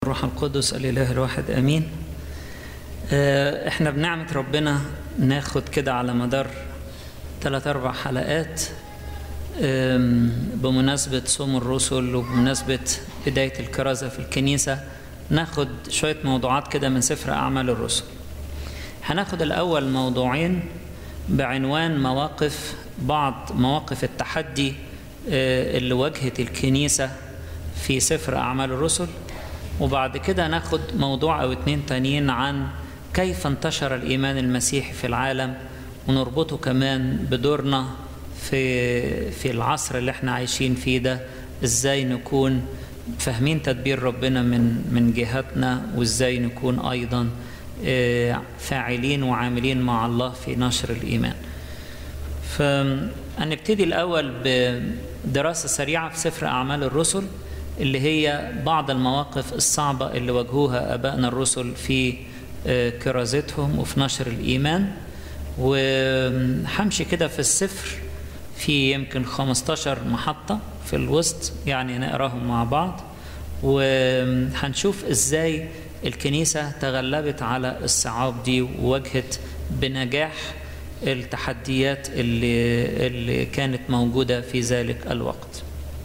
روح القدس الإله الواحد أمين آه، احنا بنعمة ربنا ناخد كده على مدار ثلاث أربع حلقات آم، بمناسبة صوم الرسل وبمناسبة بداية الكرازة في الكنيسة ناخد شوية موضوعات كده من سفر أعمال الرسل هناخد الأول موضوعين بعنوان مواقف بعض مواقف التحدي آه، اللي واجهت الكنيسة في سفر أعمال الرسل وبعد كده ناخد موضوع أو اتنين تانيين عن كيف انتشر الإيمان المسيحي في العالم ونربطه كمان بدورنا في في العصر اللي احنا عايشين فيه ده ازاي نكون فاهمين تدبير ربنا من من جهتنا وازاي نكون ايضا آه، فاعلين وعاملين مع الله في نشر الايمان. فهنبتدي الاول بدراسه سريعه في سفر اعمال الرسل اللي هي بعض المواقف الصعبه اللي واجهوها ابائنا الرسل في آه، كرازتهم وفي نشر الايمان وهمشي كده في السفر في يمكن 15 محطة في الوسط يعني نقراهم مع بعض وهنشوف ازاي الكنيسة تغلبت على الصعاب دي وواجهت بنجاح التحديات اللي, اللي كانت موجودة في ذلك الوقت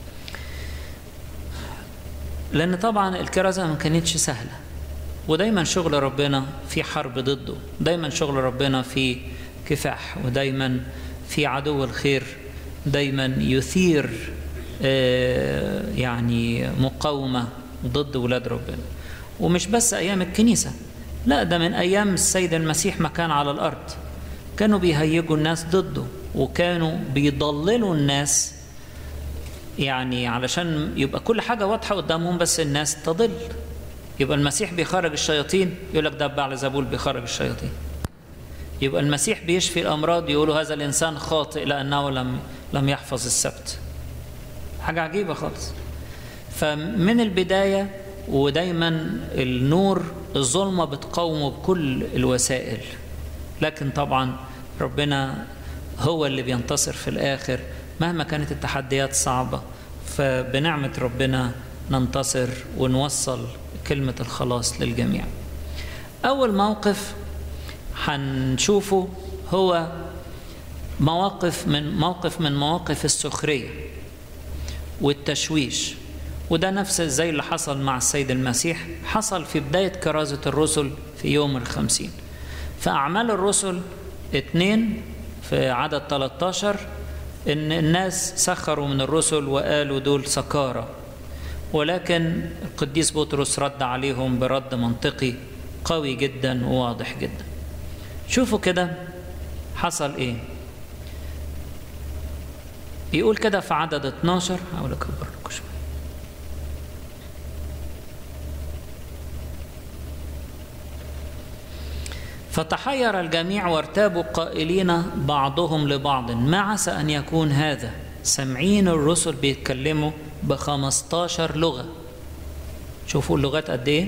لأن طبعا الكرازة ما كانتش سهلة ودايما شغل ربنا في حرب ضده دايما شغل ربنا في كفاح ودايما في عدو الخير دايما يثير آه، يعني مقاومة ضد ولاد ربنا ومش بس أيام الكنيسة لا ده من أيام السيد المسيح ما كان على الأرض كانوا بيهيجوا الناس ضده وكانوا بيضللوا الناس يعني علشان يبقى كل حاجة واضحة قدامهم بس الناس تضل يبقى المسيح بيخرج الشياطين يقول لك ده بعل زبول بيخرج الشياطين يبقى المسيح بيشفي الامراض يقولوا هذا الانسان خاطئ لانه لم لم يحفظ السبت حاجه عجيبه خالص فمن البدايه ودايما النور الظلمه بتقاومه بكل الوسائل لكن طبعا ربنا هو اللي بينتصر في الاخر مهما كانت التحديات صعبه فبنعمه ربنا ننتصر ونوصل كلمه الخلاص للجميع اول موقف هنشوفه هو مواقف من موقف من مواقف السخرية والتشويش وده نفس زي اللي حصل مع السيد المسيح حصل في بداية كرازة الرسل في يوم الخمسين في أعمال الرسل اتنين في عدد 13 إن الناس سخروا من الرسل وقالوا دول سكارى ولكن القديس بطرس رد عليهم برد منطقي قوي جدا وواضح جدا شوفوا كده حصل ايه يقول كده في عدد 12 هحاول اكبر لكم شويه فتحير الجميع وارتابوا قائلين بعضهم لبعض ما عسى ان يكون هذا سامعين الرسل بيتكلموا ب 15 لغه شوفوا اللغات قد ايه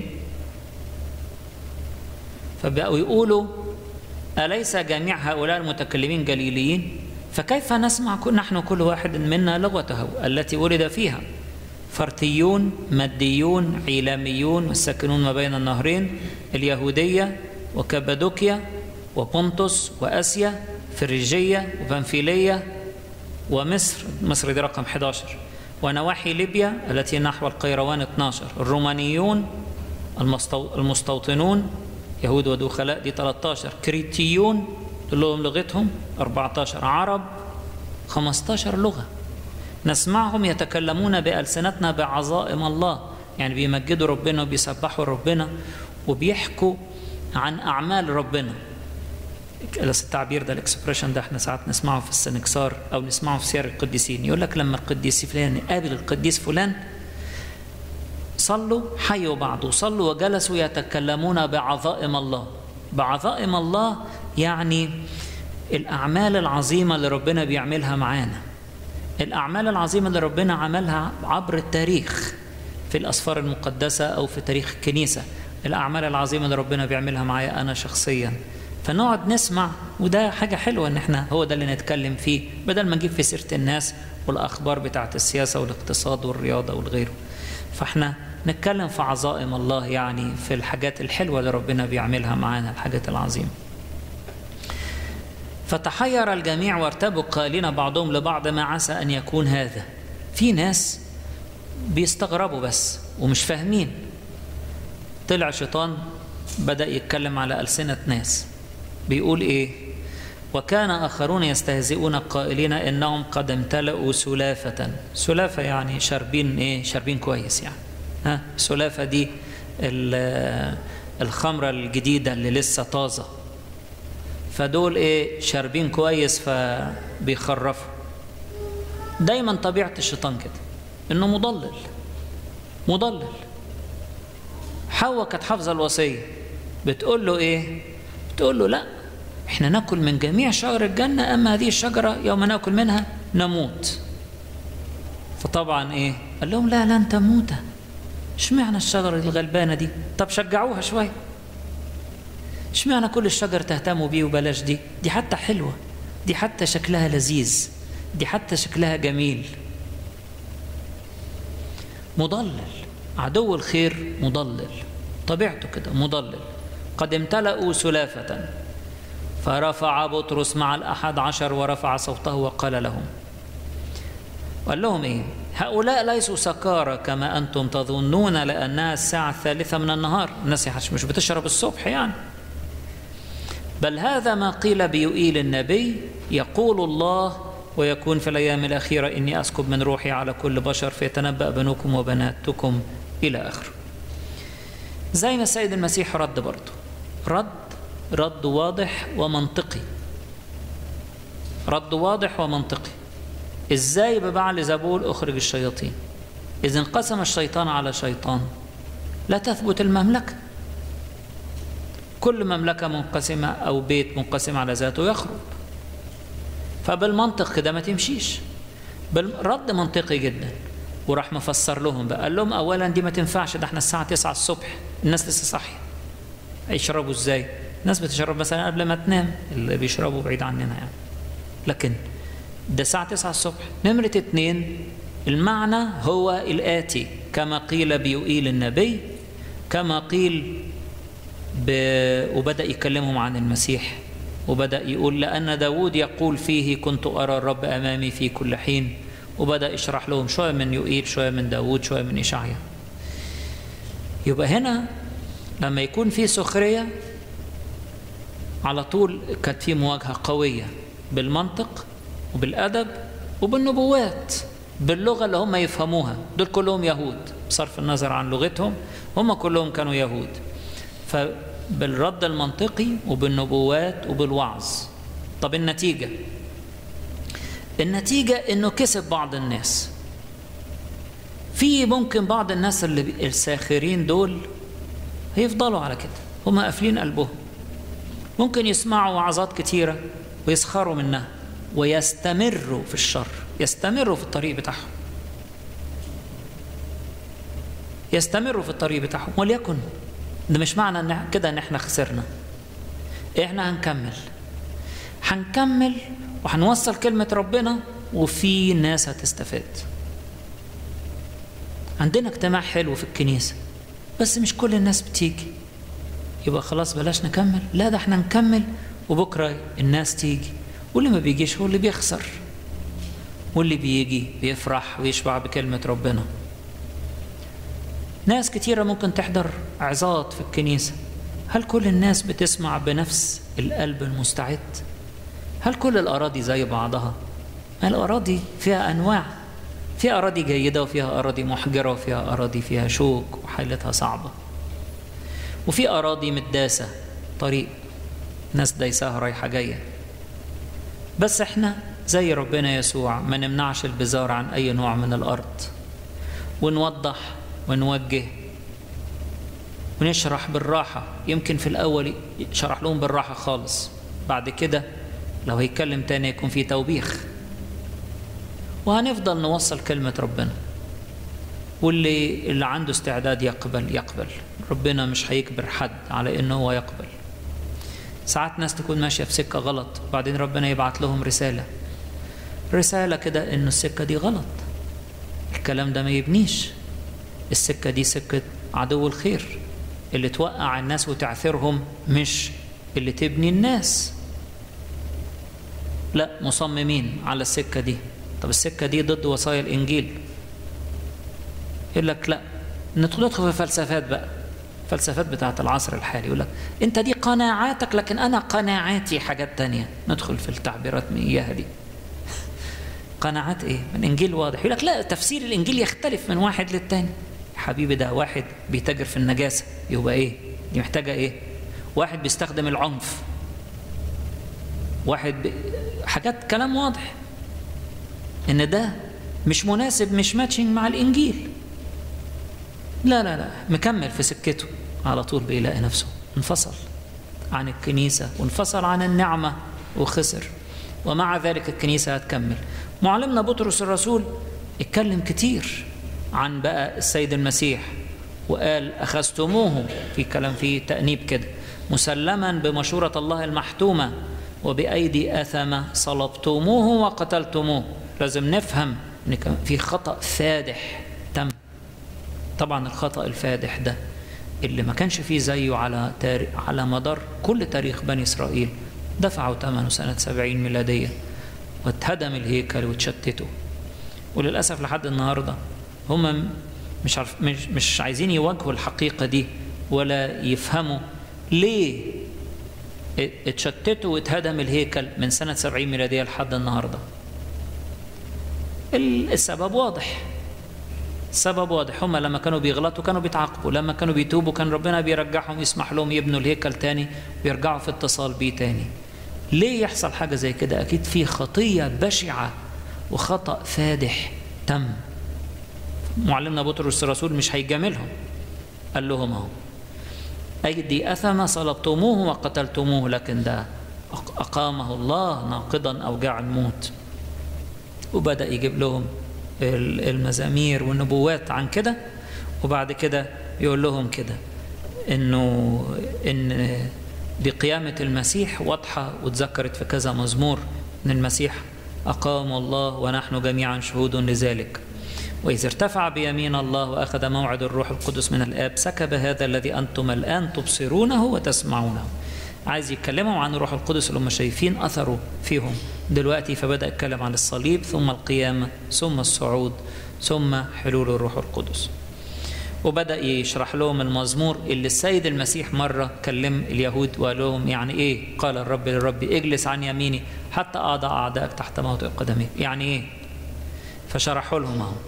فبقوا يقولوا أليس جميع هؤلاء المتكلمين جليليين فكيف نسمع كل نحن كل واحد منا لغته التي ولد فيها فرتيون مديون عيلاميون والساكنون ما بين النهرين اليهودية وكبادوكيا وبونتوس وأسيا فريجية وبنفيلية ومصر مصر دي رقم 11 ونواحي ليبيا التي نحو القيروان 12 الرومانيون المستوطنون يهود ودخلاء دي 13 كريتيون دول لهم لغتهم 14 عرب 15 لغة نسمعهم يتكلمون بألسنتنا بعظائم الله يعني بيمجدوا ربنا وبيسبحوا ربنا وبيحكوا عن أعمال ربنا التعبير ده الاكسبريشن ده احنا ساعات نسمعه في السنكسار او نسمعه في سير القديسين يقول لك لما القديس فلان قابل القديس فلان صلوا حيوا بعض وصلوا وجلسوا يتكلمون بعظائم الله بعظائم الله يعني الأعمال العظيمة اللي ربنا بيعملها معانا الأعمال العظيمة اللي ربنا عملها عبر التاريخ في الأسفار المقدسة أو في تاريخ الكنيسة الأعمال العظيمة اللي ربنا بيعملها معايا أنا شخصيا فنقعد نسمع وده حاجة حلوة إن إحنا هو ده اللي نتكلم فيه بدل ما نجيب في سيرة الناس والأخبار بتاعت السياسة والاقتصاد والرياضة والغيره فإحنا نتكلم في عظائم الله يعني في الحاجات الحلوة اللي ربنا بيعملها معانا الحاجات العظيمة فتحير الجميع وارتبوا قائلين بعضهم لبعض ما عسى أن يكون هذا في ناس بيستغربوا بس ومش فاهمين طلع شيطان بدأ يتكلم على ألسنة ناس بيقول إيه وكان آخرون يستهزئون قائلين إنهم قد امتلأوا سلافة سلافة يعني شاربين إيه شاربين كويس يعني ها سلافة دي الخمرة الجديدة اللي لسه طازة فدول إيه شاربين كويس فبيخرفوا دايما طبيعة الشيطان كده إنه مضلل مضلل حواء كانت حافظة الوصية بتقول له إيه بتقول له لا احنا ناكل من جميع شجر الجنة أما هذه الشجرة يوم ناكل منها نموت فطبعا ايه قال لهم لا لن تموت اشمعنى الشجرة الغلبانة دي طب شجعوها شوية اشمعنى كل الشجر تهتموا بيه وبلاش دي دي حتى حلوة دي حتى شكلها لذيذ دي حتى شكلها جميل مضلل عدو الخير مضلل طبيعته كده مضلل قد امتلأوا سلافة فرفع بطرس مع الأحد عشر ورفع صوته وقال لهم قال لهم إيه هؤلاء ليسوا سكارى كما أنتم تظنون لأنها الساعة الثالثة من النهار الناس مش بتشرب الصبح يعني بل هذا ما قيل بيؤيل النبي يقول الله ويكون في الأيام الأخيرة إني أسكب من روحي على كل بشر فيتنبأ بنوكم وبناتكم إلى آخره زي ما السيد المسيح رد برضه رد رد واضح ومنطقي رد واضح ومنطقي ازاي ببعل زبول اخرج الشياطين اذا انقسم الشيطان على شيطان لا تثبت المملكه كل مملكه منقسمه او بيت منقسم على ذاته يخرب فبالمنطق كده ما تمشيش بالرد منطقي جدا وراح مفسر لهم بقى قال لهم اولا دي ما تنفعش ده احنا الساعه 9 الصبح الناس لسه صاحيه هيشربوا ازاي الناس بتشرب مثلا قبل ما تنام اللي بيشربوا بعيد عننا يعني لكن ده الساعة 9 الصبح نمرة اتنين المعنى هو الآتي كما قيل بيؤيل النبي كما قيل ب... وبدأ يكلمهم عن المسيح وبدأ يقول لأن داود يقول فيه كنت أرى الرب أمامي في كل حين وبدأ يشرح لهم شوية من يؤيل شوية من داود شوية من إشعيا يبقى هنا لما يكون في سخرية على طول كانت في مواجهة قوية بالمنطق وبالأدب وبالنبوات باللغة اللي هم يفهموها دول كلهم يهود بصرف النظر عن لغتهم هم كلهم كانوا يهود فبالرد المنطقي وبالنبوات وبالوعظ طب النتيجة النتيجة انه كسب بعض الناس في ممكن بعض الناس اللي الساخرين دول هيفضلوا على كده هم قافلين قلبهم ممكن يسمعوا وعظات كتيرة ويسخروا منها ويستمروا في الشر يستمروا في الطريق بتاعهم يستمروا في الطريق بتاعهم وليكن ده مش معنى ان كده ان احنا خسرنا احنا هنكمل هنكمل وهنوصل كلمة ربنا وفي ناس هتستفاد عندنا اجتماع حلو في الكنيسة بس مش كل الناس بتيجي يبقى خلاص بلاش نكمل لا ده احنا نكمل وبكرة الناس تيجي واللي ما بيجيش هو اللي بيخسر واللي بيجي بيفرح ويشبع بكلمة ربنا ناس كتيرة ممكن تحضر عظات في الكنيسة هل كل الناس بتسمع بنفس القلب المستعد هل كل الأراضي زي بعضها الأراضي فيها أنواع فيها أراضي جيدة وفيها أراضي محجرة وفيها أراضي فيها شوك وحالتها صعبة وفي أراضي متداسة طريق ناس دايساها رايحة جاية بس احنا زي ربنا يسوع ما نمنعش البزار عن أي نوع من الأرض ونوضح ونوجه ونشرح بالراحة يمكن في الأول شرح لهم بالراحة خالص بعد كده لو هيتكلم تاني يكون في توبيخ وهنفضل نوصل كلمة ربنا واللي اللي عنده استعداد يقبل يقبل ربنا مش هيجبر حد على انه هو يقبل ساعات ناس تكون ماشية في سكة غلط وبعدين ربنا يبعت لهم رسالة رسالة كده انه السكة دي غلط الكلام ده ما يبنيش السكة دي سكة عدو الخير اللي توقع الناس وتعثرهم مش اللي تبني الناس لا مصممين على السكة دي طب السكة دي ضد وصايا الإنجيل يقول لك لا ندخل في فلسفات بقى فلسفات بتاعة العصر الحالي يقول لك انت دي قناعاتك لكن انا قناعاتي حاجات تانية ندخل في التعبيرات من اياها دي قناعات ايه من انجيل واضح يقول لك لا تفسير الانجيل يختلف من واحد للتاني يا حبيبي ده واحد بيتاجر في النجاسة يبقى ايه دي محتاجة ايه واحد بيستخدم العنف واحد ب... حاجات كلام واضح ان ده مش مناسب مش ماتشنج مع الانجيل لا لا لا مكمل في سكته على طول بيلاقي نفسه انفصل عن الكنيسة وانفصل عن النعمة وخسر ومع ذلك الكنيسة هتكمل معلمنا بطرس الرسول اتكلم كتير عن بقى السيد المسيح وقال أخذتموه في كلام فيه تأنيب كده مسلما بمشورة الله المحتومة وبأيدي أثمة صلبتموه وقتلتموه لازم نفهم ان في خطأ فادح تم طبعا الخطأ الفادح ده اللي ما كانش فيه زيه على تاريخ على مدار كل تاريخ بني إسرائيل دفعوا ثمنه سنة 70 ميلادية واتهدم الهيكل واتشتتوا وللأسف لحد النهاردة هم مش عارف مش, مش عايزين يواجهوا الحقيقة دي ولا يفهموا ليه اتشتتوا واتهدم الهيكل من سنة 70 ميلادية لحد النهاردة السبب واضح السبب واضح هم لما كانوا بيغلطوا كانوا بيتعاقبوا لما كانوا بيتوبوا كان ربنا بيرجعهم يسمح لهم يبنوا الهيكل تاني ويرجعوا في اتصال بيه تاني ليه يحصل حاجة زي كده أكيد في خطية بشعة وخطأ فادح تم معلمنا بطرس الرسول مش هيجاملهم قال لهم اهو أيدي أثم صلبتموه وقتلتموه لكن ده أقامه الله ناقضا أوجاع الموت وبدأ يجيب لهم المزامير والنبوات عن كده وبعد كده يقول لهم كده انه ان بقيامة المسيح واضحة وتذكرت في كذا مزمور ان المسيح أقام الله ونحن جميعا شهود لذلك وإذا ارتفع بيمين الله وأخذ موعد الروح القدس من الآب سكب هذا الذي أنتم الآن تبصرونه وتسمعونه عايز يتكلموا عن الروح القدس اللي هم شايفين أثره فيهم دلوقتي فبدأ يتكلم عن الصليب ثم القيامة ثم الصعود ثم حلول الروح القدس وبدأ يشرح لهم المزمور اللي السيد المسيح مرة كلم اليهود وقال لهم يعني إيه قال الرب للرب اجلس عن يميني حتى أضع أعدائك تحت موطئ قدمي يعني إيه فشرحوا لهم اهو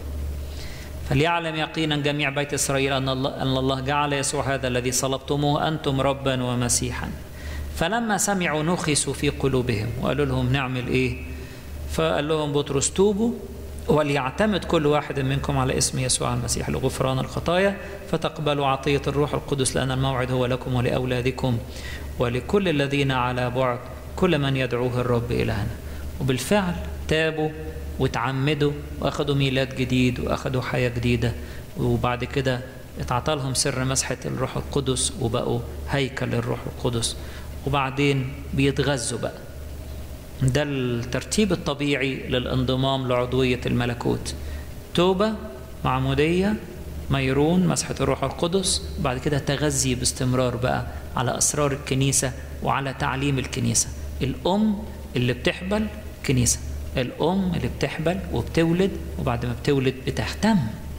فليعلم يقينا جميع بيت إسرائيل أن الله, أن الله جعل يسوع هذا الذي صلبتموه أنتم ربا ومسيحا فلما سمعوا نخسوا في قلوبهم وقالوا لهم نعمل إيه فقال لهم بطرس توبوا وليعتمد كل واحد منكم على اسم يسوع المسيح لغفران الخطايا فتقبلوا عطية الروح القدس لأن الموعد هو لكم ولأولادكم ولكل الذين على بعد كل من يدعوه الرب إلهنا وبالفعل تابوا وتعمدوا واخدوا ميلاد جديد واخدوا حياة جديدة وبعد كده اتعطى لهم سر مسحة الروح القدس وبقوا هيكل الروح القدس وبعدين بيتغذوا بقى ده الترتيب الطبيعي للانضمام لعضوية الملكوت توبة معمودية ميرون مسحة الروح القدس بعد كده تغذي باستمرار بقى على أسرار الكنيسة وعلى تعليم الكنيسة الأم اللي بتحبل كنيسة الأم اللي بتحبل وبتولد وبعد ما بتولد بتهتم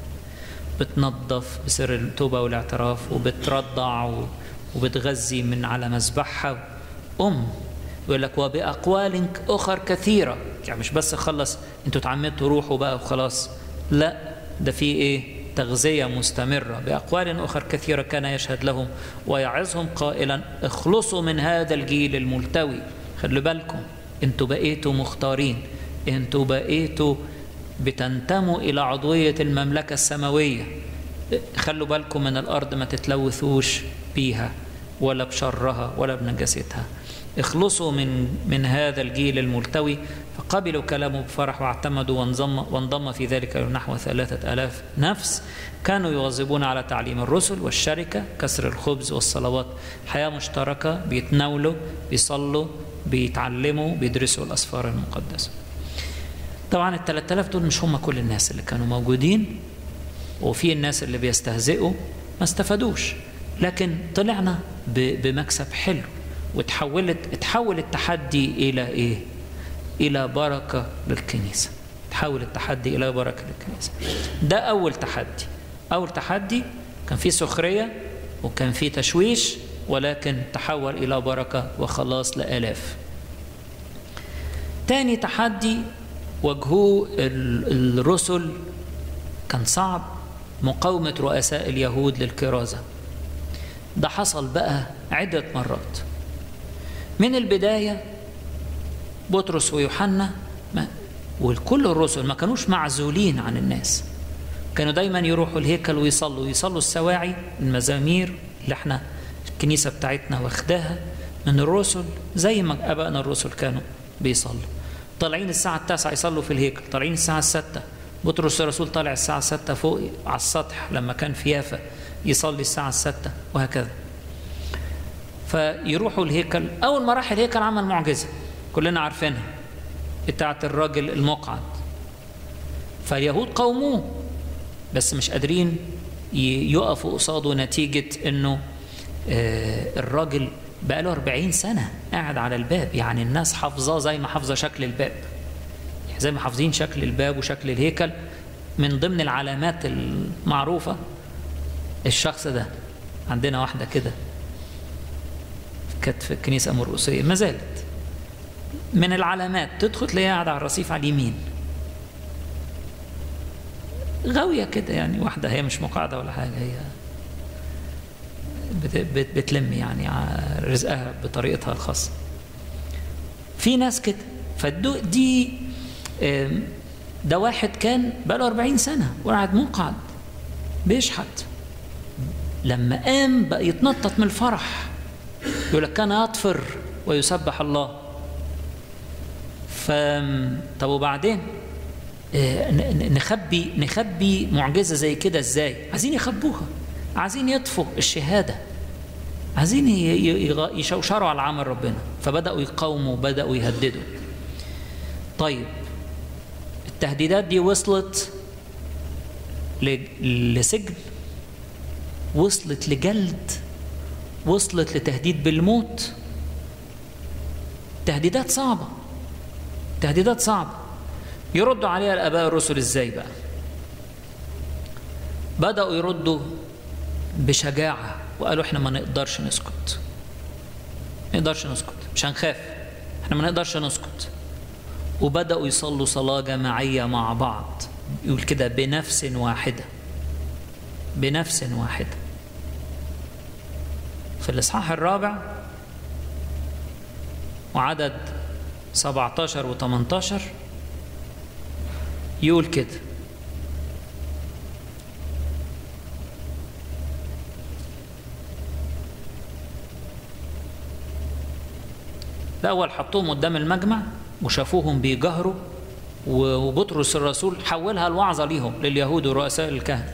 بتنظف بسر التوبة والاعتراف وبترضع وبتغذي من على مذبحها أم يقول لك وبأقوال أخر كثيرة يعني مش بس خلص انتوا اتعمدتوا روحوا بقى وخلاص لا ده في ايه تغذية مستمرة بأقوال أخر كثيرة كان يشهد لهم ويعظهم قائلا اخلصوا من هذا الجيل الملتوي خلوا بالكم انتوا بقيتوا مختارين انتوا بقيتوا بتنتموا إلى عضوية المملكة السماوية خلوا بالكم من الأرض ما تتلوثوش بيها ولا بشرها ولا بنجاستها اخلصوا من من هذا الجيل الملتوي فقبلوا كلامه بفرح واعتمدوا وانضم وانضم في ذلك نحو ثلاثة ألاف نفس كانوا يواظبون على تعليم الرسل والشركة كسر الخبز والصلوات حياة مشتركة بيتناولوا بيصلوا بيتعلموا بيدرسوا الأسفار المقدسة طبعا ال 3000 دول مش هم كل الناس اللي كانوا موجودين وفي الناس اللي بيستهزئوا ما استفادوش لكن طلعنا بمكسب حلو وتحولت اتحول التحدي الى ايه الى بركه للكنيسه تحول التحدي الى بركه للكنيسه ده اول تحدي اول تحدي كان فيه سخريه وكان فيه تشويش ولكن تحول الى بركه وخلاص لالاف تاني تحدي واجهوه الرسل كان صعب مقاومه رؤساء اليهود للكرازه ده حصل بقى عده مرات من البدايه بطرس ويوحنا وكل الرسل ما كانوش معزولين عن الناس كانوا دايما يروحوا الهيكل ويصلوا يصلوا السواعي المزامير اللي احنا الكنيسة بتاعتنا واخداها من الرسل زي ما أبائنا الرسل كانوا بيصلوا طالعين الساعة التاسعة يصلوا في الهيكل طالعين الساعة الستة بطرس الرسول طالع الساعة الستة فوق على السطح لما كان في يافا يصلي الساعة الستة وهكذا فيروحوا الهيكل أول ما راح الهيكل عمل معجزة كلنا عارفينها بتاعة الراجل المقعد فاليهود قوموه بس مش قادرين يقفوا قصاده نتيجة انه الراجل بقى له 40 سنة قاعد على الباب يعني الناس حافظاه زي ما حافظة شكل الباب يعني زي ما حافظين شكل الباب وشكل الهيكل من ضمن العلامات المعروفة الشخص ده عندنا واحدة كده كانت في الكنيسة مرقسية ما زالت من العلامات تدخل تلاقيها قاعدة على الرصيف على اليمين غاوية كده يعني واحدة هي مش مقاعدة ولا حاجة هي بت بت بتلم يعني رزقها بطريقتها الخاصة في ناس كده فدي ده واحد كان بقاله 40 سنة وقاعد منقعد بيشحت لما قام بقى يتنطط من الفرح يقول لك كان يطفر ويسبح الله ف طب وبعدين نخبي نخبي معجزه زي كده ازاي عايزين يخبوها عايزين يطفوا الشهاده عايزين يشوشروا على عمل ربنا فبداوا يقاوموا بداوا يهددوا طيب التهديدات دي وصلت لسجن وصلت لجلد وصلت لتهديد بالموت تهديدات صعبه تهديدات صعبه يردوا عليها الاباء الرسل ازاي بقى بداوا يردوا بشجاعه وقالوا احنا ما نقدرش نسكت ما نقدرش نسكت مش هنخاف احنا ما نقدرش نسكت وبداوا يصلوا صلاه جماعيه مع بعض يقول كده بنفس واحده بنفس واحده في الاصحاح الرابع وعدد 17 و 18 يقول كده الأول حطوهم قدام المجمع وشافوهم بيجهروا وبطرس الرسول حولها الوعظة ليهم لليهود ورؤساء الكهنة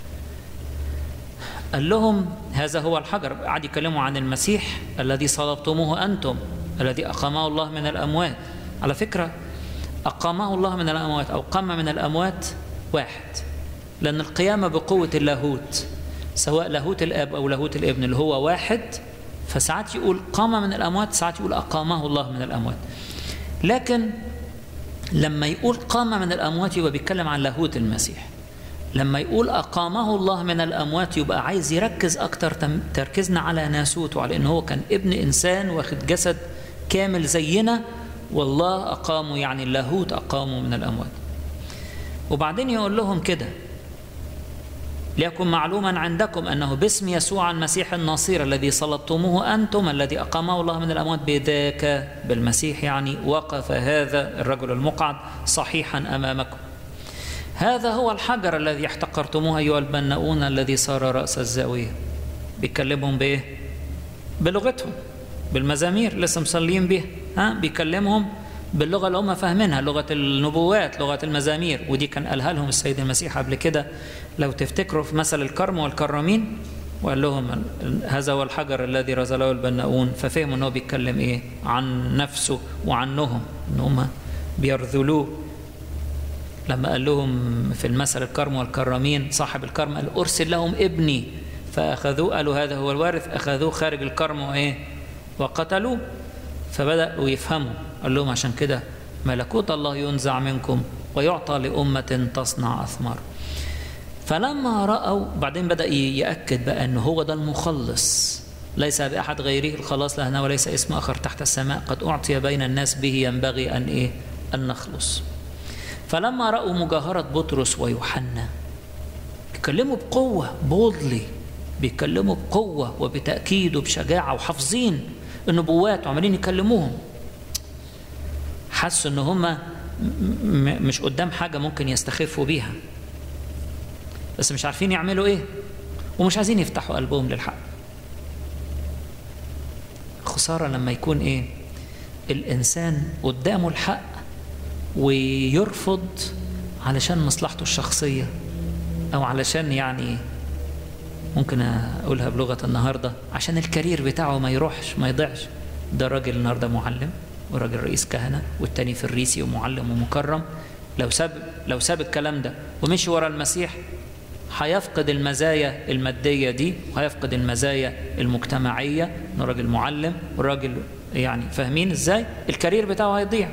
قال لهم هذا هو الحجر قعد يكلموا عن المسيح الذي صلبتموه أنتم الذي أقامه الله من الأموات على فكرة أقامه الله من الأموات أو قام من الأموات واحد لأن القيامة بقوة اللاهوت سواء لاهوت الآب أو لاهوت الابن اللي هو واحد فساعات يقول قام من الأموات ساعات يقول أقامه الله من الأموات لكن لما يقول قام من الأموات يبقى بيتكلم عن لاهوت المسيح لما يقول أقامه الله من الأموات يبقى عايز يركز أكتر تركيزنا على ناسوته على إن هو كان ابن إنسان واخد جسد كامل زينا والله أقاموا يعني اللاهوت أقاموا من الأموات وبعدين يقول لهم كده ليكن معلوما عندكم أنه باسم يسوع المسيح الناصير الذي صلبتموه أنتم الذي أقامه الله من الأموات بذاك بالمسيح يعني وقف هذا الرجل المقعد صحيحا أمامكم هذا هو الحجر الذي احتقرتموه أيها البناؤون الذي صار رأس الزاوية بيكلمهم بإيه؟ بلغتهم بالمزامير لسه مصلين بيها ها بيكلمهم باللغة اللي هم فاهمينها لغة النبوات لغة المزامير ودي كان قالها لهم السيد المسيح قبل كده لو تفتكروا في مثل الكرم والكرامين وقال لهم هذا هو الحجر الذي رزله البناؤون ففهموا ان هو بيتكلم ايه عن نفسه وعنهم ان هم بيرذلوه لما قال لهم في المثل الكرم والكرامين صاحب الكرم قال أرسل لهم ابني فأخذوه قالوا هذا هو الوارث أخذوه خارج الكرم وإيه وقتلوه فبدأوا يفهموا قال لهم عشان كده ملكوت الله ينزع منكم ويعطى لأمة تصنع أثمار فلما رأوا بعدين بدأ يأكد بقى أنه هو ده المخلص ليس بأحد غيره الخلاص لهنا وليس اسم آخر تحت السماء قد أعطي بين الناس به ينبغي أن إيه أن نخلص فلما رأوا مجاهرة بطرس ويوحنا بيتكلموا بقوة بولدلي بيتكلموا بقوة وبتأكيد وبشجاعة وحافظين النبوات وعمالين يكلموهم حسوا ان هم مش قدام حاجة ممكن يستخفوا بيها بس مش عارفين يعملوا ايه ومش عايزين يفتحوا قلبهم للحق خسارة لما يكون ايه الانسان قدامه الحق ويرفض علشان مصلحته الشخصية او علشان يعني ممكن اقولها بلغة النهاردة عشان الكارير بتاعه ما يروحش ما يضيعش ده راجل النهاردة معلم وراجل رئيس كهنة والتاني فريسي ومعلم ومكرم لو ساب لو ساب الكلام ده ومشي ورا المسيح هيفقد المزايا المادية دي وهيفقد المزايا المجتمعية انه راجل معلم وراجل يعني فاهمين ازاي الكارير بتاعه هيضيع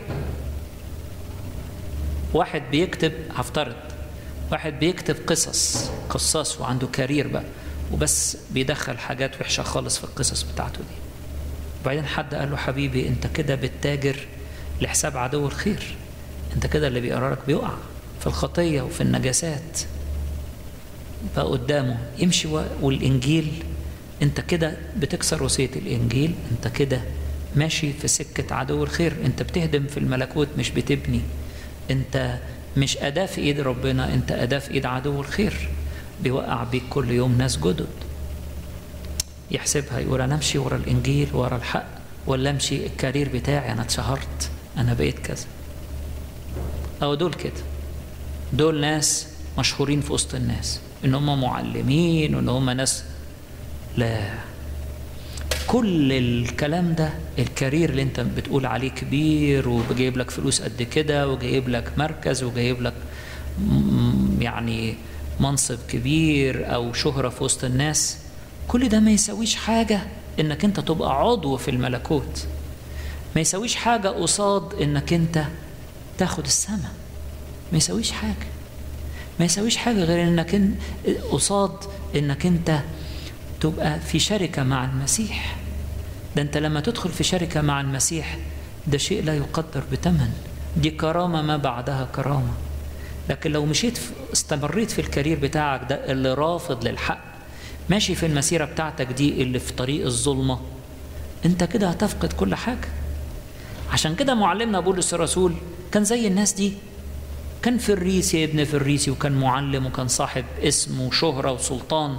واحد بيكتب هفترض واحد بيكتب قصص قصاص وعنده كارير بقى وبس بيدخل حاجات وحشة خالص في القصص بتاعته دي وبعدين حد قال له حبيبي انت كده بتتاجر لحساب عدو الخير انت كده اللي بيقررك بيقع في الخطية وفي النجاسات فقدامه يمشي والإنجيل انت كده بتكسر وصية الإنجيل انت كده ماشي في سكة عدو الخير انت بتهدم في الملكوت مش بتبني انت مش أداة في إيد ربنا انت أداة في إيد عدو الخير بيوقع بيك كل يوم ناس جدد يحسبها يقول انا امشي ورا الانجيل ورا الحق ولا امشي الكارير بتاعي انا اتشهرت انا بقيت كذا او دول كده دول ناس مشهورين في وسط الناس ان هم معلمين وان هم ناس لا كل الكلام ده الكارير اللي انت بتقول عليه كبير وجايب لك فلوس قد كده وجايب لك مركز وجايب لك يعني منصب كبير او شهرة في وسط الناس كل ده ما يسويش حاجة انك انت تبقى عضو في الملكوت ما يسويش حاجة قصاد انك انت تاخد السماء ما يسويش حاجة ما يسويش حاجة غير انك قصاد انك انت تبقى في شركة مع المسيح ده انت لما تدخل في شركة مع المسيح ده شيء لا يقدر بثمن دي كرامة ما بعدها كرامة لكن لو مشيت استمريت في الكارير بتاعك ده اللي رافض للحق ماشي في المسيرة بتاعتك دي اللي في طريق الظلمة انت كده هتفقد كل حاجة عشان كده معلمنا بولس الرسول كان زي الناس دي كان فريسي ابن فريسي وكان معلم وكان صاحب اسم وشهرة وسلطان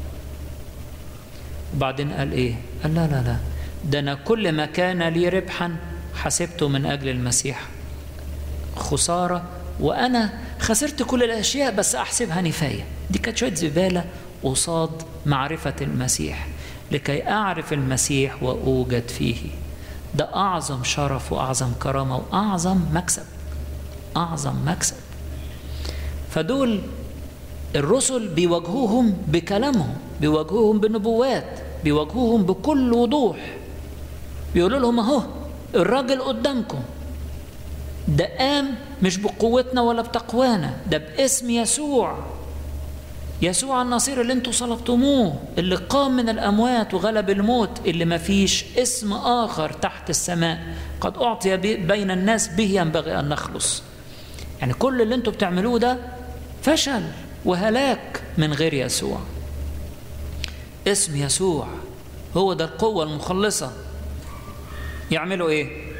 وبعدين قال ايه قال لا لا لا ده انا كل ما كان لي ربحا حسبته من اجل المسيح خسارة وانا خسرت كل الاشياء بس احسبها نفاية دي كانت شوية زبالة قصاد معرفة المسيح لكي أعرف المسيح وأوجد فيه ده أعظم شرف وأعظم كرامة وأعظم مكسب أعظم مكسب فدول الرسل بيواجهوهم بكلامهم بيواجهوهم بنبوات بيواجهوهم بكل وضوح بيقولوا لهم اهو الراجل قدامكم ده قام مش بقوتنا ولا بتقوانا ده باسم يسوع يسوع النصير اللي انتوا صلبتموه اللي قام من الاموات وغلب الموت اللي ما فيش اسم اخر تحت السماء قد اعطي بين الناس به ينبغي ان نخلص يعني كل اللي انتوا بتعملوه ده فشل وهلاك من غير يسوع اسم يسوع هو ده القوة المخلصة يعملوا ايه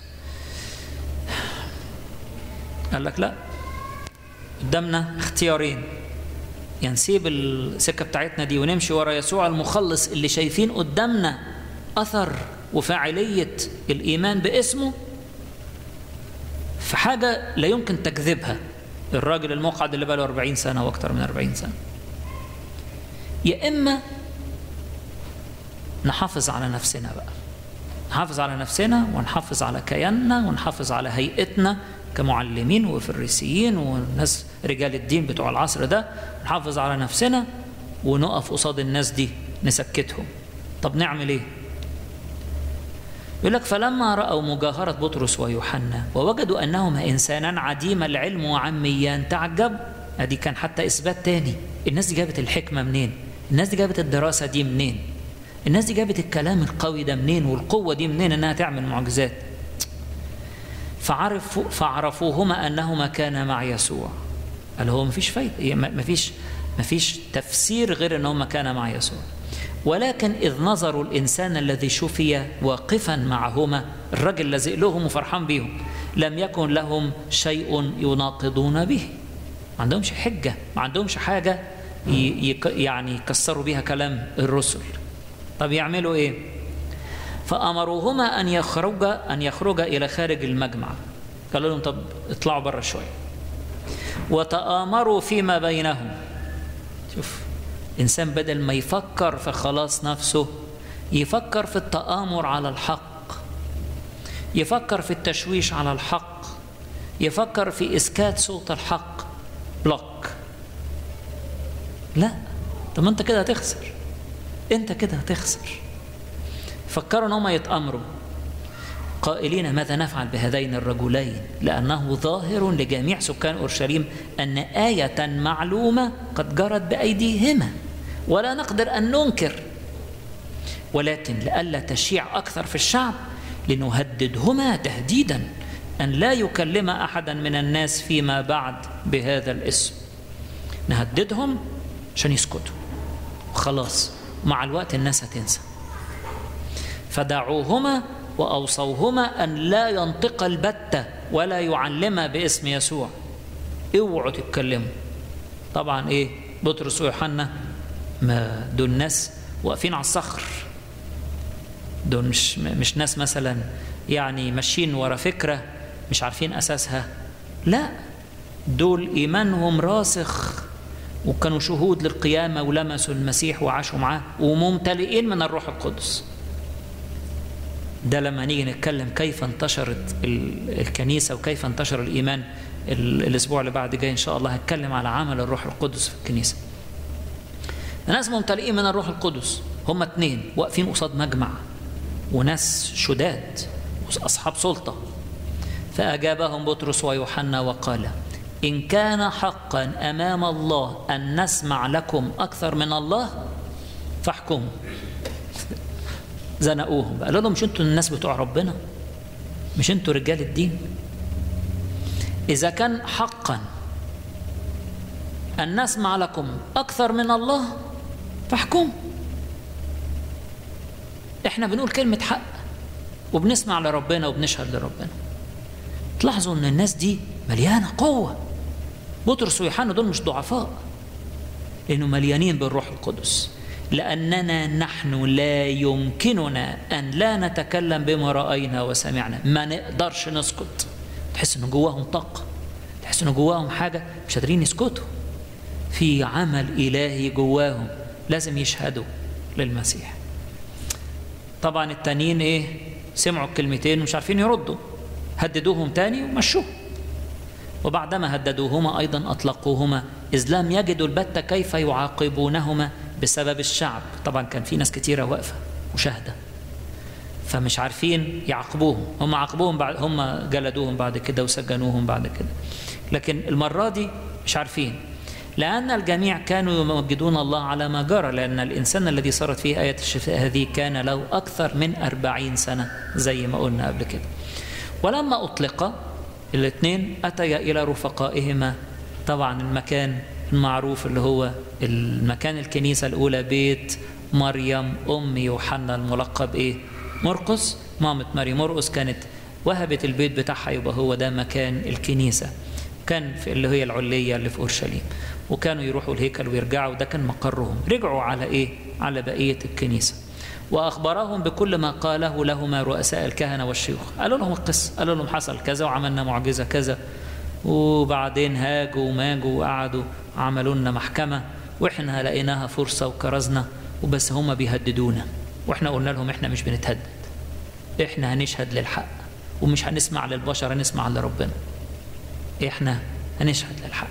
قال لك لا قدامنا اختيارين يعني نسيب السكة بتاعتنا دي ونمشي ورا يسوع المخلص اللي شايفين قدامنا أثر وفاعلية الإيمان باسمه في حاجة لا يمكن تكذبها الراجل المقعد اللي بقاله 40 سنة وأكثر من 40 سنة يا إما نحافظ على نفسنا بقى نحافظ على نفسنا ونحافظ على كياننا ونحافظ على هيئتنا كمعلمين وفريسيين وناس رجال الدين بتوع العصر ده نحافظ على نفسنا ونقف قصاد الناس دي نسكتهم طب نعمل ايه يقول لك فلما رأوا مجاهرة بطرس ويوحنا ووجدوا أنهما إنسانان عديم العلم وعميان تعجبوا ادي كان حتى إثبات تاني الناس دي جابت الحكمة منين الناس دي جابت الدراسة دي منين الناس دي جابت الكلام القوي ده منين والقوة دي منين انها تعمل معجزات فعرفوا فعرفوهما انهما كانا مع يسوع قال هو مفيش فايدة مفيش مفيش تفسير غير انهما كانا مع يسوع ولكن إذ نظروا الإنسان الذي شفي واقفا معهما الرجل لازق لهم وفرحان بيهم لم يكن لهم شيء يناقضون به ما عندهمش حجة ما عندهمش حاجة يعني يكسروا بها كلام الرسل طب يعملوا ايه فامروهما ان يخرج ان يخرج الى خارج المجمع قالوا لهم طب اطلعوا بره شويه وتآمروا فيما بينهم شوف انسان بدل ما يفكر في خلاص نفسه يفكر في التآمر على الحق يفكر في التشويش على الحق يفكر في اسكات صوت الحق بلوك لا طب ما انت كده هتخسر انت كده هتخسر فكروا ان هم يتامروا قائلين ماذا نفعل بهذين الرجلين لانه ظاهر لجميع سكان اورشليم ان ايه معلومه قد جرت بايديهما ولا نقدر ان ننكر ولكن لئلا تشيع اكثر في الشعب لنهددهما تهديدا ان لا يكلم احدا من الناس فيما بعد بهذا الاسم نهددهم عشان يسكتوا خلاص مع الوقت الناس هتنسى فدعوهما واوصوهما ان لا ينطق البته ولا يعلم باسم يسوع اوعوا تتكلموا طبعا ايه بطرس ويوحنا ما دول ناس واقفين على الصخر دول مش مش ناس مثلا يعني ماشيين ورا فكره مش عارفين اساسها لا دول ايمانهم راسخ وكانوا شهود للقيامة ولمسوا المسيح وعاشوا معاه وممتلئين من الروح القدس ده لما نيجي نتكلم كيف انتشرت الكنيسة وكيف انتشر الإيمان الأسبوع اللي بعد جاي إن شاء الله هتكلم على عمل الروح القدس في الكنيسة ناس ممتلئين من الروح القدس هم اتنين واقفين قصاد مجمع وناس شداد أصحاب سلطة فأجابهم بطرس ويوحنا وقال إن كان حقا أمام الله أن نسمع لكم أكثر من الله فاحكموا زنقوهم قالوا لهم مش انتوا الناس بتوع ربنا مش انتوا رجال الدين إذا كان حقا أن نسمع لكم أكثر من الله فاحكموا احنا بنقول كلمة حق وبنسمع لربنا وبنشهد لربنا تلاحظوا ان الناس دي مليانة قوة بطرس ويوحنا دول مش ضعفاء لأنه مليانين بالروح القدس لأننا نحن لا يمكننا أن لا نتكلم بما رأينا وسمعنا ما نقدرش نسكت تحس إن جواهم طاقة تحس إن جواهم حاجة مش قادرين يسكتوا في عمل إلهي جواهم لازم يشهدوا للمسيح طبعا التانيين ايه سمعوا الكلمتين ومش عارفين يردوا هددوهم تاني ومشوهم وبعدما هددوهما أيضا أطلقوهما إذ لم يجدوا البتة كيف يعاقبونهما بسبب الشعب طبعا كان في ناس كتيرة واقفة مشاهدة فمش عارفين يعاقبوهم هم عاقبوهم بعد هم جلدوهم بعد كده وسجنوهم بعد كده لكن المرة دي مش عارفين لأن الجميع كانوا يمجدون الله على ما جرى لأن الإنسان الذي صارت فيه آية الشفاء هذه كان له أكثر من أربعين سنة زي ما قلنا قبل كده ولما أطلق الاثنين أتيا إلى رفقائهما طبعا المكان المعروف اللي هو المكان الكنيسة الأولى بيت مريم أم يوحنا الملقب إيه مرقس مامة مريم مرقس كانت وهبت البيت بتاعها يبقى هو ده مكان الكنيسة كان في اللي هي العلية اللي في أورشليم وكانوا يروحوا الهيكل ويرجعوا ده كان مقرهم رجعوا على إيه على بقية الكنيسة وأخبرهم بكل ما قاله لهما رؤساء الكهنة والشيوخ قالوا لهم القصة قالوا لهم حصل كذا وعملنا معجزة كذا وبعدين هاجوا وماجوا وقعدوا عملوا لنا محكمة وإحنا لقيناها فرصة وكرزنا وبس هما بيهددونا وإحنا قلنا لهم إحنا مش بنتهدد إحنا هنشهد للحق ومش هنسمع للبشر هنسمع لربنا احنا هنشهد للحق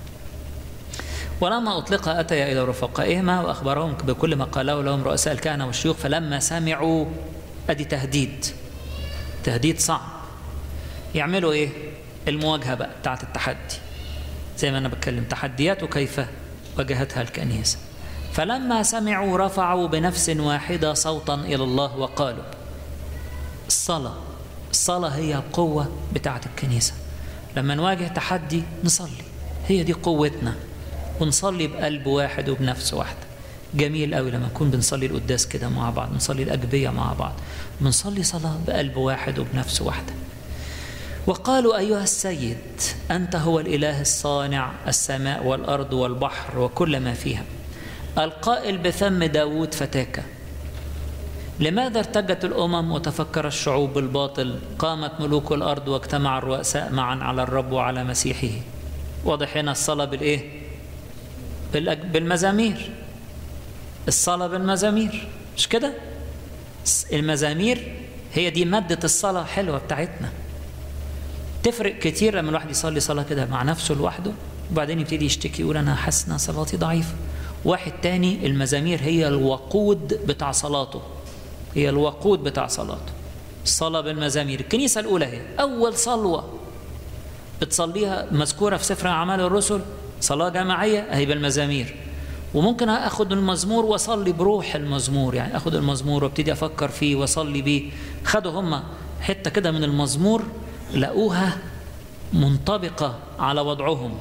ولما أطلق أتي إلى رفقائهما وأخبرهم بكل ما قاله لهم رؤساء الكهنة والشيوخ فلما سمعوا أدي تهديد تهديد صعب يعملوا إيه؟ المواجهة بقى بتاعت التحدي زي ما أنا بتكلم تحديات وكيف واجهتها الكنيسة فلما سمعوا رفعوا بنفس واحدة صوتا إلى الله وقالوا الصلاة الصلاة هي القوة بتاعت الكنيسة لما نواجه تحدي نصلي هي دي قوتنا ونصلي بقلب واحد وبنفس واحدة جميل قوي لما نكون بنصلي القداس كده مع بعض نصلي الأجبية مع بعض بنصلي صلاة بقلب واحد وبنفس واحدة وقالوا أيها السيد أنت هو الإله الصانع السماء والأرض والبحر وكل ما فيها القائل بفم داود فتاك لماذا ارتجت الأمم وتفكر الشعوب بالباطل قامت ملوك الأرض واجتمع الرؤساء معا على الرب وعلى مسيحه واضح هنا الصلاة بالإيه بالمزامير الصلاة بالمزامير مش كده المزامير هي دي مادة الصلاة حلوة بتاعتنا تفرق كتير لما الواحد يصلي صلاة كده مع نفسه لوحده وبعدين يبتدي يشتكي يقول أنا حاسس إن صلاتي ضعيفة واحد تاني المزامير هي الوقود بتاع صلاته هي الوقود بتاع صلاته الصلاة بالمزامير الكنيسة الأولى هي أول صلوة بتصليها مذكورة في سفر أعمال الرسل صلاة جماعية أهي بالمزامير وممكن اخد المزمور واصلي بروح المزمور يعني اخد المزمور وابتدي افكر فيه واصلي بيه خدوا هم حته كده من المزمور لقوها منطبقه على وضعهم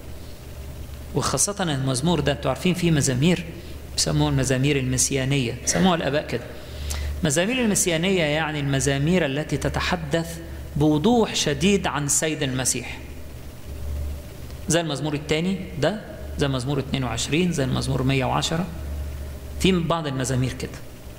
وخاصة المزمور ده انتوا عارفين فيه مزامير بيسموها المزامير المسيانية سموها الآباء كده مزامير المسيانية يعني المزامير التي تتحدث بوضوح شديد عن السيد المسيح زي المزمور الثاني ده زي المزمور 22 زي المزمور 110 في بعض المزامير كده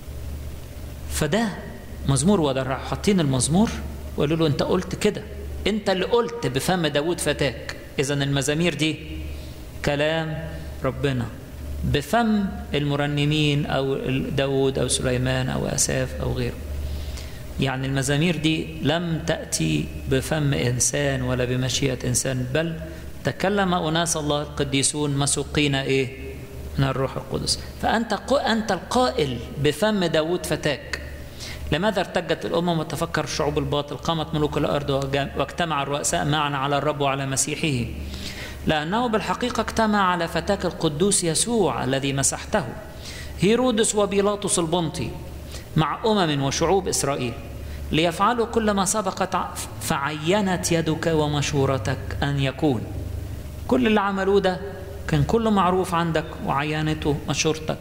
فده مزمور وده حاطين المزمور وقالوا له انت قلت كده انت اللي قلت بفم داود فتاك اذا المزامير دي كلام ربنا بفم المرنمين او داود او سليمان او اساف او غيره يعني المزامير دي لم تاتي بفم انسان ولا بمشيئه انسان بل تكلم أناس الله القديسون مسوقين إيه من الروح القدس فأنت أنت القائل بفم داود فتاك لماذا ارتجت الأمم وتفكر الشعوب الباطل قامت ملوك الأرض واجتمع الرؤساء معا على الرب وعلى مسيحه لأنه بالحقيقة اجتمع على فتاك القدوس يسوع الذي مسحته هيرودس وبيلاطس البنطي مع أمم وشعوب إسرائيل ليفعلوا كل ما سبقت فعينت يدك ومشورتك أن يكون كل اللي عملوه ده كان كله معروف عندك وعينته مشورتك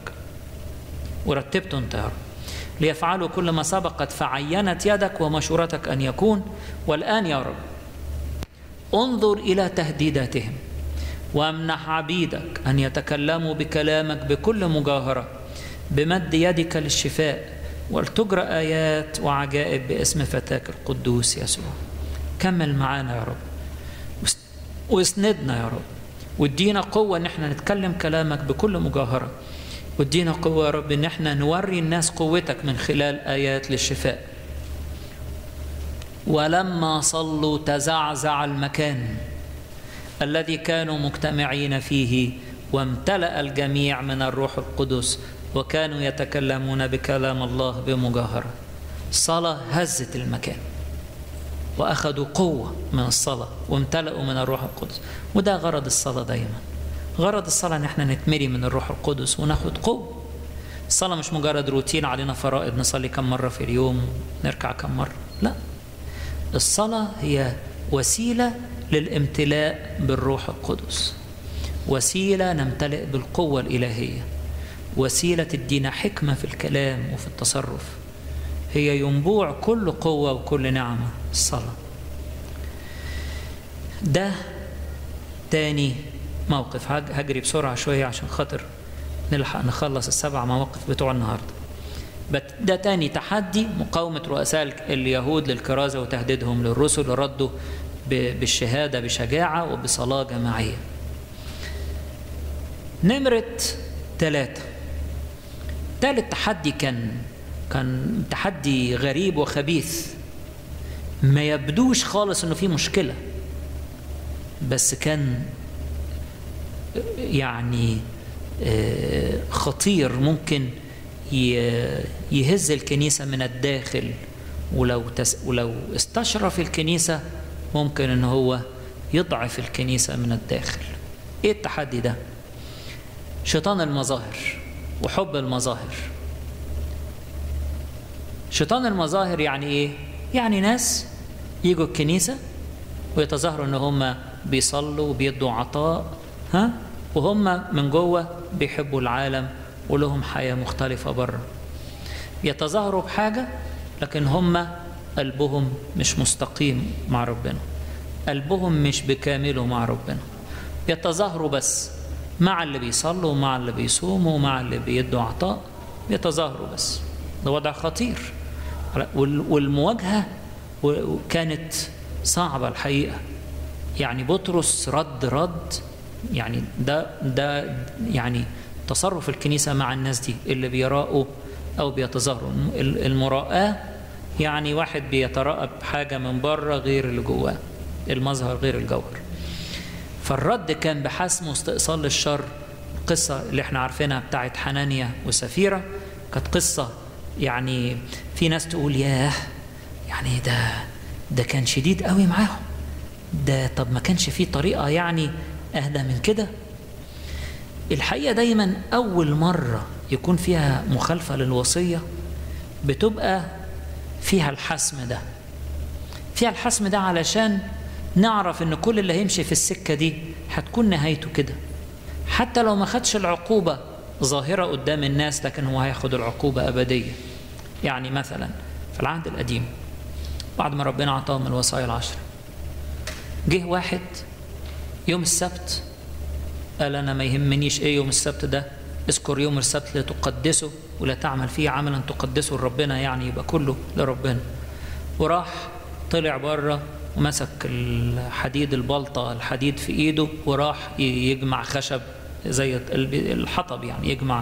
ورتبته انت يا رب ليفعلوا كل ما سبقت فعينت يدك ومشورتك ان يكون والان يا رب انظر الى تهديداتهم وامنح عبيدك ان يتكلموا بكلامك بكل مجاهره بمد يدك للشفاء ولتجرى ايات وعجائب باسم فتاك القدوس يسوع كمل معانا يا رب واسندنا يا رب وادينا قوة ان احنا نتكلم كلامك بكل مجاهرة وادينا قوة يا رب ان احنا نوري الناس قوتك من خلال آيات للشفاء ولما صلوا تزعزع المكان الذي كانوا مجتمعين فيه وامتلأ الجميع من الروح القدس وكانوا يتكلمون بكلام الله بمجاهرة صلاة هزت المكان واخذوا قوه من الصلاه وامتلأوا من الروح القدس وده غرض الصلاه دايما غرض الصلاه ان احنا نتمري من الروح القدس وناخد قوه الصلاه مش مجرد روتين علينا فرائض نصلي كم مره في اليوم نركع كم مره لا الصلاه هي وسيله للامتلاء بالروح القدس وسيله نمتلئ بالقوه الالهيه وسيله تدينا حكمه في الكلام وفي التصرف هي ينبوع كل قوة وكل نعمة الصلاة ده تاني موقف هجري بسرعة شوية عشان خاطر نلحق نخلص السبع مواقف بتوع النهاردة ده تاني تحدي مقاومة رؤساء اليهود للكرازة وتهديدهم للرسل ردوا بالشهادة بشجاعة وبصلاة جماعية نمرة ثلاثة ثالث تحدي كان كان تحدي غريب وخبيث ما يبدوش خالص انه في مشكله بس كان يعني خطير ممكن يهز الكنيسة من الداخل ولو تس ولو استشرف الكنيسة ممكن ان هو يضعف الكنيسة من الداخل ايه التحدي ده شيطان المظاهر وحب المظاهر شيطان المظاهر يعني ايه يعني ناس يجوا الكنيسة ويتظاهروا ان هم بيصلوا وبيدوا عطاء ها وهم من جوه بيحبوا العالم ولهم حياة مختلفة بره يتظاهروا بحاجة لكن هم قلبهم مش مستقيم مع ربنا قلبهم مش بكامله مع ربنا بيتظاهروا بس مع اللي بيصلوا ومع اللي بيصوموا ومع اللي بيدوا عطاء بيتظاهروا بس ده وضع خطير والمواجهة كانت صعبة الحقيقة يعني بطرس رد رد يعني ده ده يعني تصرف الكنيسة مع الناس دي اللي بيراءوا أو بيتظاهروا المراءة يعني واحد بيتراءى بحاجة من بره غير اللي جواه المظهر غير الجوهر فالرد كان بحسم واستئصال للشر القصة اللي احنا عارفينها بتاعت حنانيا وسفيرة كانت قصة يعني في ناس تقول ياه يعني ده ده كان شديد قوي معاهم ده طب ما كانش فيه طريقة يعني أهدى من كده الحقيقة دايما أول مرة يكون فيها مخالفة للوصية بتبقى فيها الحسم ده فيها الحسم ده علشان نعرف ان كل اللي هيمشي في السكة دي هتكون نهايته كده حتى لو ما خدش العقوبة ظاهرة قدام الناس لكن هو هياخد العقوبة أبدية يعني مثلا في العهد القديم بعد ما ربنا عطاهم الوصايا العشر جه واحد يوم السبت قال أنا ما يهمنيش إيه يوم السبت ده اذكر يوم السبت لتقدسه ولا تعمل فيه عملا تقدسه لربنا يعني يبقى كله لربنا وراح طلع بره ومسك الحديد البلطة الحديد في ايده وراح يجمع خشب زي الحطب يعني يجمع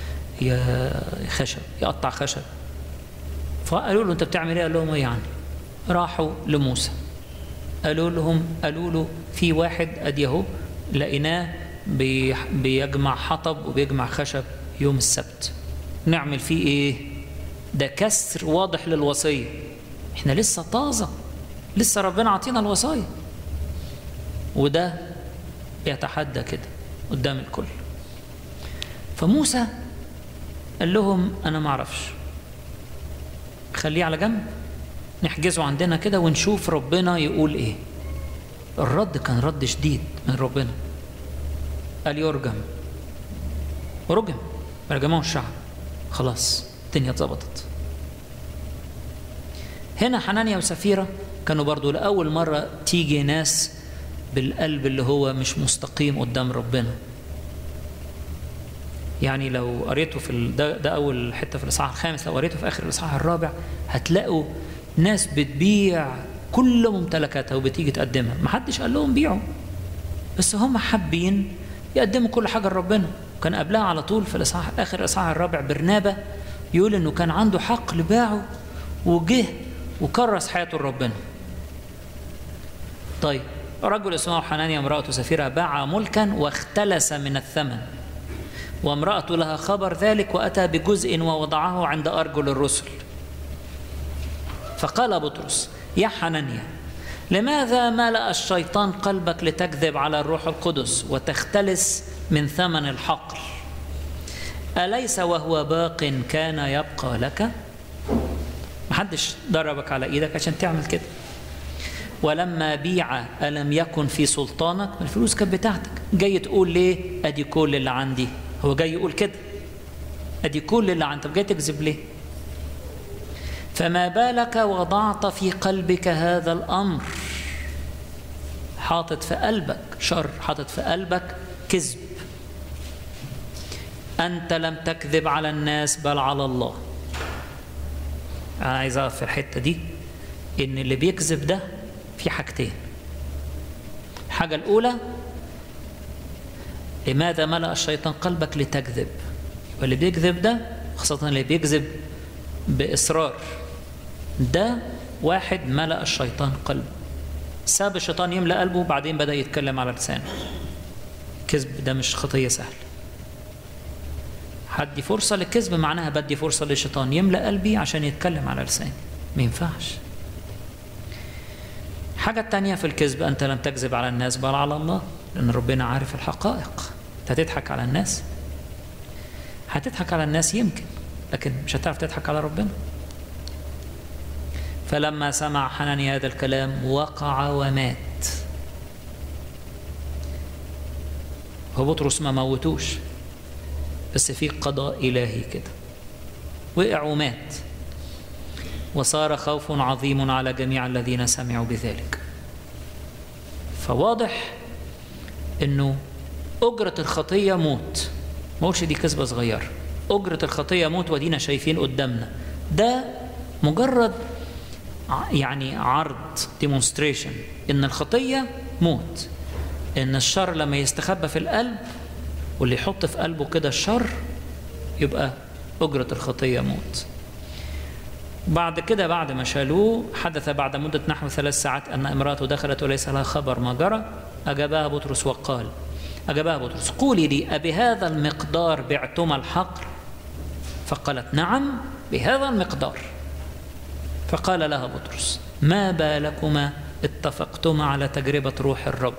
خشب يقطع خشب فقالوا له انت بتعمل ايه قال لهم ايه يعني راحوا لموسى قالوا لهم قالوا له في واحد ادي اهو لقيناه بيجمع حطب وبيجمع خشب يوم السبت نعمل فيه ايه ده كسر واضح للوصيه احنا لسه طازه لسه ربنا عطينا الوصايا وده يتحدى كده قدام الكل فموسى قال لهم انا ما اعرفش خليه على جنب نحجزه عندنا كده ونشوف ربنا يقول ايه الرد كان رد شديد من ربنا قال يرجم ورجم رجمه الشعب خلاص الدنيا اتظبطت هنا حنانيا وسفيرة كانوا برضو لأول مرة تيجي ناس بالقلب اللي هو مش مستقيم قدام ربنا يعني لو قريته في ال... ده, ده أول حتة في الإصحاح الخامس لو قريته في آخر الإصحاح الرابع هتلاقوا ناس بتبيع كل ممتلكاتها وبتيجي تقدمها محدش قال لهم بيعوا بس هم حابين يقدموا كل حاجة لربنا كان قبلها على طول في الإصحاح آخر الإصحاح الرابع برنابة يقول إنه كان عنده حقل باعه وجه وكرس حياته لربنا طيب رجل اسمه حنانيا امرأته سفيرة باع ملكا واختلس من الثمن وامرأته لها خبر ذلك وأتى بجزء ووضعه عند أرجل الرسل فقال بطرس يا حنانيا لماذا ملأ الشيطان قلبك لتكذب على الروح القدس وتختلس من ثمن الحقل أليس وهو باق كان يبقى لك محدش ضربك على ايدك عشان تعمل كده ولما بيع ألم يكن في سلطانك الفلوس كانت بتاعتك جاي تقول ليه أدي كل اللي عندي هو جاي يقول كده أدي كل اللي عندي طب جاي تكذب ليه فما بالك وضعت في قلبك هذا الأمر حاطط في قلبك شر حاطط في قلبك كذب أنت لم تكذب على الناس بل على الله أنا عايز أقف في الحتة دي إن اللي بيكذب ده في حاجتين الحاجة الأولى لماذا ملأ الشيطان قلبك لتكذب واللي بيكذب ده خاصة اللي بيكذب بإصرار ده واحد ملأ الشيطان قلبه ساب الشيطان يملأ قلبه وبعدين بدأ يتكلم على لسانه الكذب ده مش خطية سهلة هدي فرصة للكذب معناها بدي فرصة للشيطان يملأ قلبي عشان يتكلم على لساني ما ينفعش حاجة تانية في الكذب أنت لم تكذب على الناس بل على الله لأن ربنا عارف الحقائق أنت هتضحك على الناس هتضحك على الناس يمكن لكن مش هتعرف تضحك على ربنا فلما سمع حنانيا هذا الكلام وقع ومات هو بطرس ما موتوش بس في قضاء إلهي كده وقع ومات وصار خوف عظيم على جميع الذين سمعوا بذلك فواضح انه اجرة الخطية موت ما قلتش دي كذبة صغيرة اجرة الخطية موت ودينا شايفين قدامنا ده مجرد يعني عرض ديمونستريشن ان الخطية موت ان الشر لما يستخبى في القلب واللي يحط في قلبه كده الشر يبقى أجرة الخطية موت بعد كده بعد ما شالوه حدث بعد مدة نحو ثلاث ساعات أن امرأته دخلت وليس لها خبر ما جرى أجابها بطرس وقال أجابها بطرس قولي لي أبهذا المقدار بعتما الحقل فقالت نعم بهذا المقدار فقال لها بطرس ما بالكما اتفقتما على تجربة روح الرب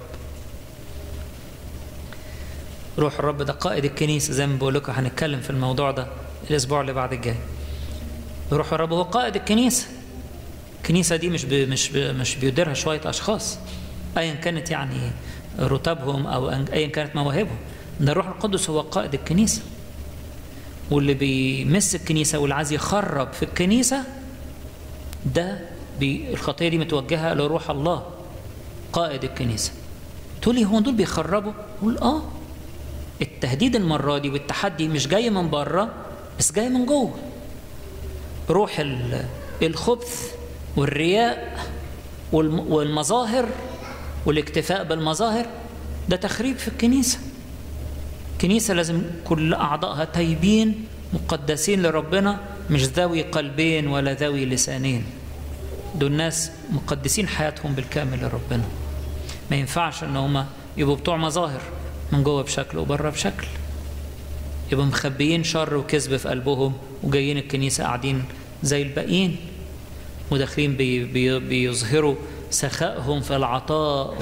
روح الرب ده قائد الكنيسة زي ما بقول لكم هنتكلم في الموضوع ده الأسبوع اللي بعد الجاي روح الرب هو قائد الكنيسة الكنيسة دي مش بي مش بي مش بيديرها شوية أشخاص أيا كانت يعني رتبهم أو أيا كانت مواهبهم ده الروح القدس هو قائد الكنيسة واللي بيمس الكنيسة واللي عايز يخرب في الكنيسة ده بي الخطية دي متوجهة لروح الله قائد الكنيسة تقول لي هو دول بيخربوا؟ أقول آه التهديد المرة دي والتحدي مش جاي من بره بس جاي من جوه روح الخبث والرياء والمظاهر والاكتفاء بالمظاهر ده تخريب في الكنيسة الكنيسة لازم كل أعضائها تايبين مقدسين لربنا مش ذوي قلبين ولا ذوي لسانين دول ناس مقدسين حياتهم بالكامل لربنا ما ينفعش ان هم يبقوا بتوع مظاهر من جوه بشكل وبره بشكل يبقوا مخبيين شر وكذب في قلبهم وجايين الكنيسة قاعدين زي الباقيين وداخلين بي بي بيظهروا سخائهم في العطاء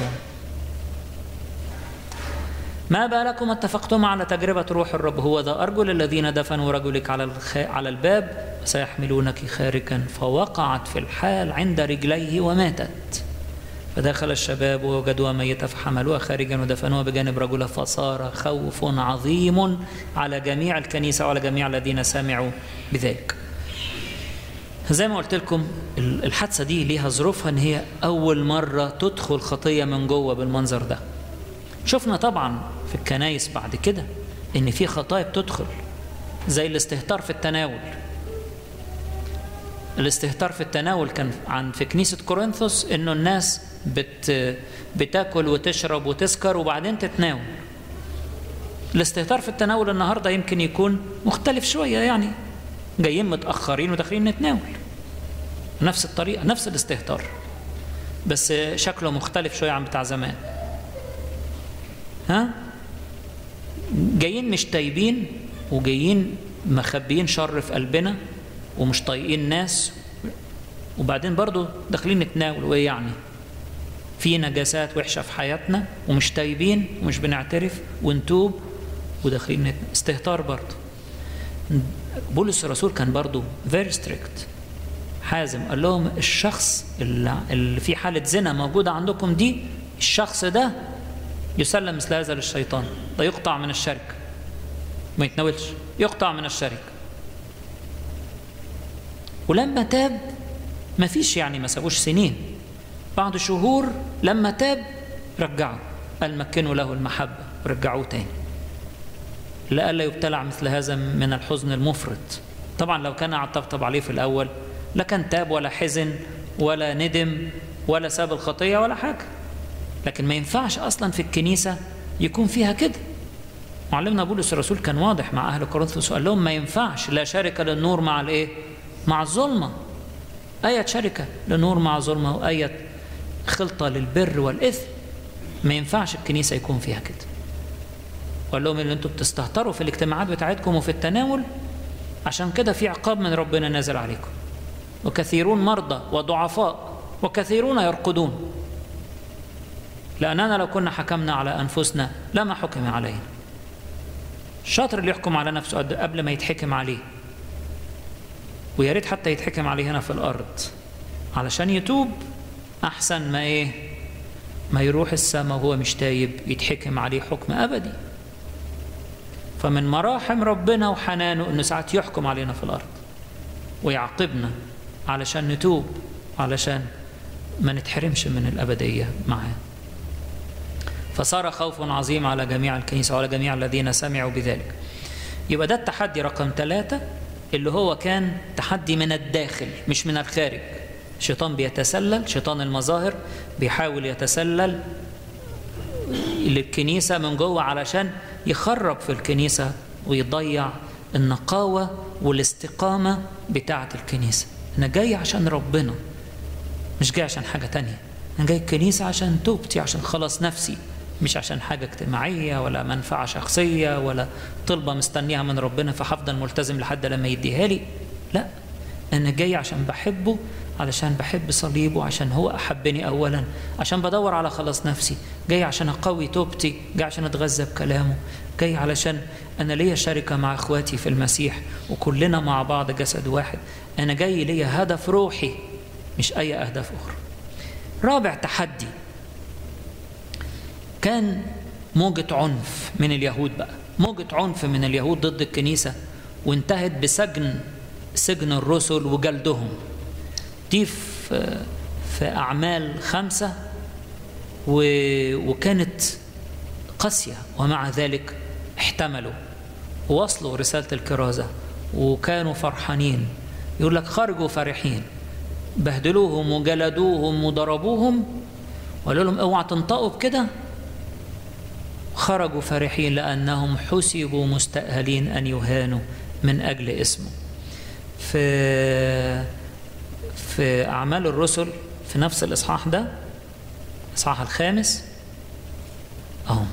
ما بالكم اتفقتم على تجربة روح الرب هو ذا أرجل الذين دفنوا رجلك على الخ... على الباب سيحملونك خارجا فوقعت في الحال عند رجليه وماتت فدخل الشباب ووجدوها ميتة فحملوها خارجا ودفنوها بجانب رجلها فصار خوف عظيم على جميع الكنيسة وعلى جميع الذين سمعوا بذلك زي ما قلت لكم الحادثة دي ليها ظروفها ان هي أول مرة تدخل خطية من جوه بالمنظر ده شفنا طبعا في الكنايس بعد كده ان في خطايا بتدخل زي الاستهتار في التناول الاستهتار في التناول كان عن في كنيسة كورنثوس انه الناس بت بتاكل وتشرب وتسكر وبعدين تتناول الاستهتار في التناول النهارده يمكن يكون مختلف شويه يعني جايين متاخرين وداخلين نتناول نفس الطريقه نفس الاستهتار بس شكله مختلف شويه عن بتاع زمان ها جايين مش تايبين وجايين مخبيين شر في قلبنا ومش طايقين ناس وبعدين برضو داخلين نتناول وايه يعني في نجاسات وحشه في حياتنا ومش تايبين ومش بنعترف ونتوب وداخلين استهتار برضو بولس الرسول كان برضو very strict حازم قال لهم الشخص اللي في حالة زنا موجودة عندكم دي الشخص ده يسلم مثل هذا للشيطان ده يقطع من الشركة ما يتناولش يقطع من الشركة ولما تاب ما فيش يعني ما سابوش سنين بعد شهور لما تاب رجعوا قال مكنوا له المحبة ورجعوه تاني لئلا يبتلع مثل هذا من الحزن المفرط طبعا لو كان طبطب عليه في الأول لا كان تاب ولا حزن ولا ندم ولا ساب الخطية ولا حاجة لكن ما ينفعش أصلا في الكنيسة يكون فيها كده معلمنا بولس الرسول كان واضح مع أهل كورنثوس وقال لهم ما ينفعش لا شركة للنور مع الإيه؟ مع الظلمة آية شركة للنور مع الظلمة وآية خلطة للبر والإثم ما ينفعش الكنيسة يكون فيها كده وقال لهم اللي انتوا بتستهتروا في الاجتماعات بتاعتكم وفي التناول عشان كده في عقاب من ربنا نازل عليكم وكثيرون مرضى وضعفاء وكثيرون يرقدون لأننا لو كنا حكمنا على أنفسنا لما حكم علينا الشاطر اللي يحكم على نفسه قبل ما يتحكم عليه ويا ريت حتى يتحكم عليه هنا في الأرض علشان يتوب أحسن ما إيه ما يروح السماء وهو مش تايب يتحكم عليه حكم أبدي فمن مراحم ربنا وحنانه انه ساعات يحكم علينا في الارض ويعاقبنا علشان نتوب علشان ما نتحرمش من الابديه معاه فصار خوف عظيم على جميع الكنيسه وعلى جميع الذين سمعوا بذلك يبقى ده التحدي رقم ثلاثة اللي هو كان تحدي من الداخل مش من الخارج الشيطان بيتسلل شيطان المظاهر بيحاول يتسلل للكنيسة من جوه علشان يخرب في الكنيسة ويضيع النقاوة والاستقامة بتاعة الكنيسة أنا جاي عشان ربنا مش جاي عشان حاجة تانية أنا جاي الكنيسة عشان توبتي عشان خلاص نفسي مش عشان حاجة اجتماعية ولا منفعة شخصية ولا طلبة مستنيها من ربنا فهفضل ملتزم لحد لما يديها لي لا أنا جاي عشان بحبه علشان بحب صليبه عشان هو أحبني أولا عشان بدور على خلاص نفسي جاي عشان أقوي توبتي جاي عشان أتغذى بكلامه جاي علشان أنا ليا شركة مع إخواتي في المسيح وكلنا مع بعض جسد واحد أنا جاي ليا هدف روحي مش أي أهداف أخرى رابع تحدي كان موجة عنف من اليهود بقى موجة عنف من اليهود ضد الكنيسة وانتهت بسجن سجن الرسل وجلدهم دي في, في أعمال خمسة و وكانت قاسية ومع ذلك احتملوا ووصلوا رسالة الكرازة وكانوا فرحانين يقول لك خرجوا فرحين بهدلوهم وجلدوهم وضربوهم وقالوا لهم اوعى تنطقوا بكده خرجوا فرحين لأنهم حسبوا مستأهلين أن يهانوا من أجل اسمه في في أعمال الرسل في نفس الإصحاح ده الإصحاح الخامس أهو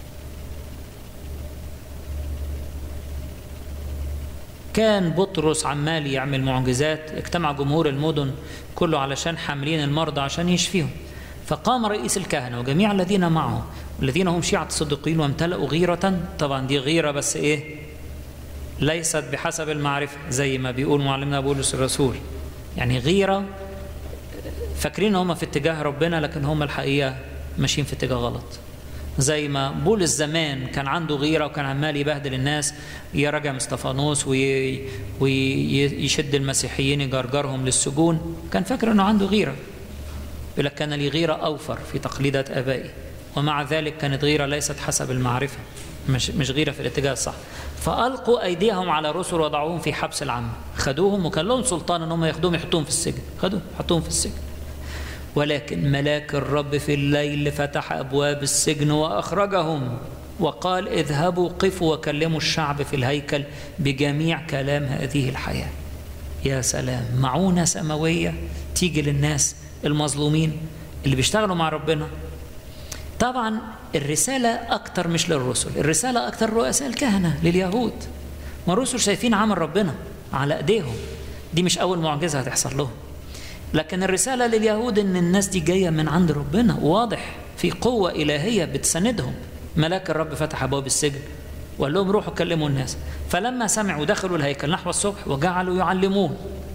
كان بطرس عمال يعمل معجزات اجتمع جمهور المدن كله علشان حاملين المرضى عشان يشفيهم فقام رئيس الكهنة وجميع الذين معه الذين هم شيعة الصديقين وامتلأوا غيرة طبعا دي غيرة بس ايه ليست بحسب المعرفة زي ما بيقول معلمنا بولس الرسول يعني غيرة فاكرين هم في اتجاه ربنا لكن هم الحقيقة ماشيين في اتجاه غلط زي ما بولس زمان كان عنده غيرة وكان عمال يبهدل الناس يرجع استفانوس وي ويشد المسيحيين يجرجرهم للسجون كان فاكر انه عنده غيرة يقول لك كان لي غيرة أوفر في تقليدات آبائي ومع ذلك كانت غيرة ليست حسب المعرفة مش مش غيرة في الاتجاه الصح فألقوا أيديهم على رسل وضعوهم في حبس العام خدوهم وكان لهم سلطان ان هم ياخدوهم يحطوهم في السجن خدوهم حطوهم في السجن ولكن ملاك الرب في الليل فتح أبواب السجن وأخرجهم وقال اذهبوا قفوا وكلموا الشعب في الهيكل بجميع كلام هذه الحياة يا سلام معونة سماوية تيجي للناس المظلومين اللي بيشتغلوا مع ربنا طبعا الرسالة أكتر مش للرسل الرسالة أكتر رؤساء الكهنة لليهود ما الرسل شايفين عمل ربنا على أيديهم دي مش أول معجزة هتحصل لهم لكن الرسالة لليهود إن الناس دي جاية من عند ربنا واضح في قوة إلهية بتساندهم ملاك الرب فتح أبواب السجن وقال لهم روحوا كلموا الناس فلما سمعوا دخلوا الهيكل نحو الصبح وجعلوا يعلمون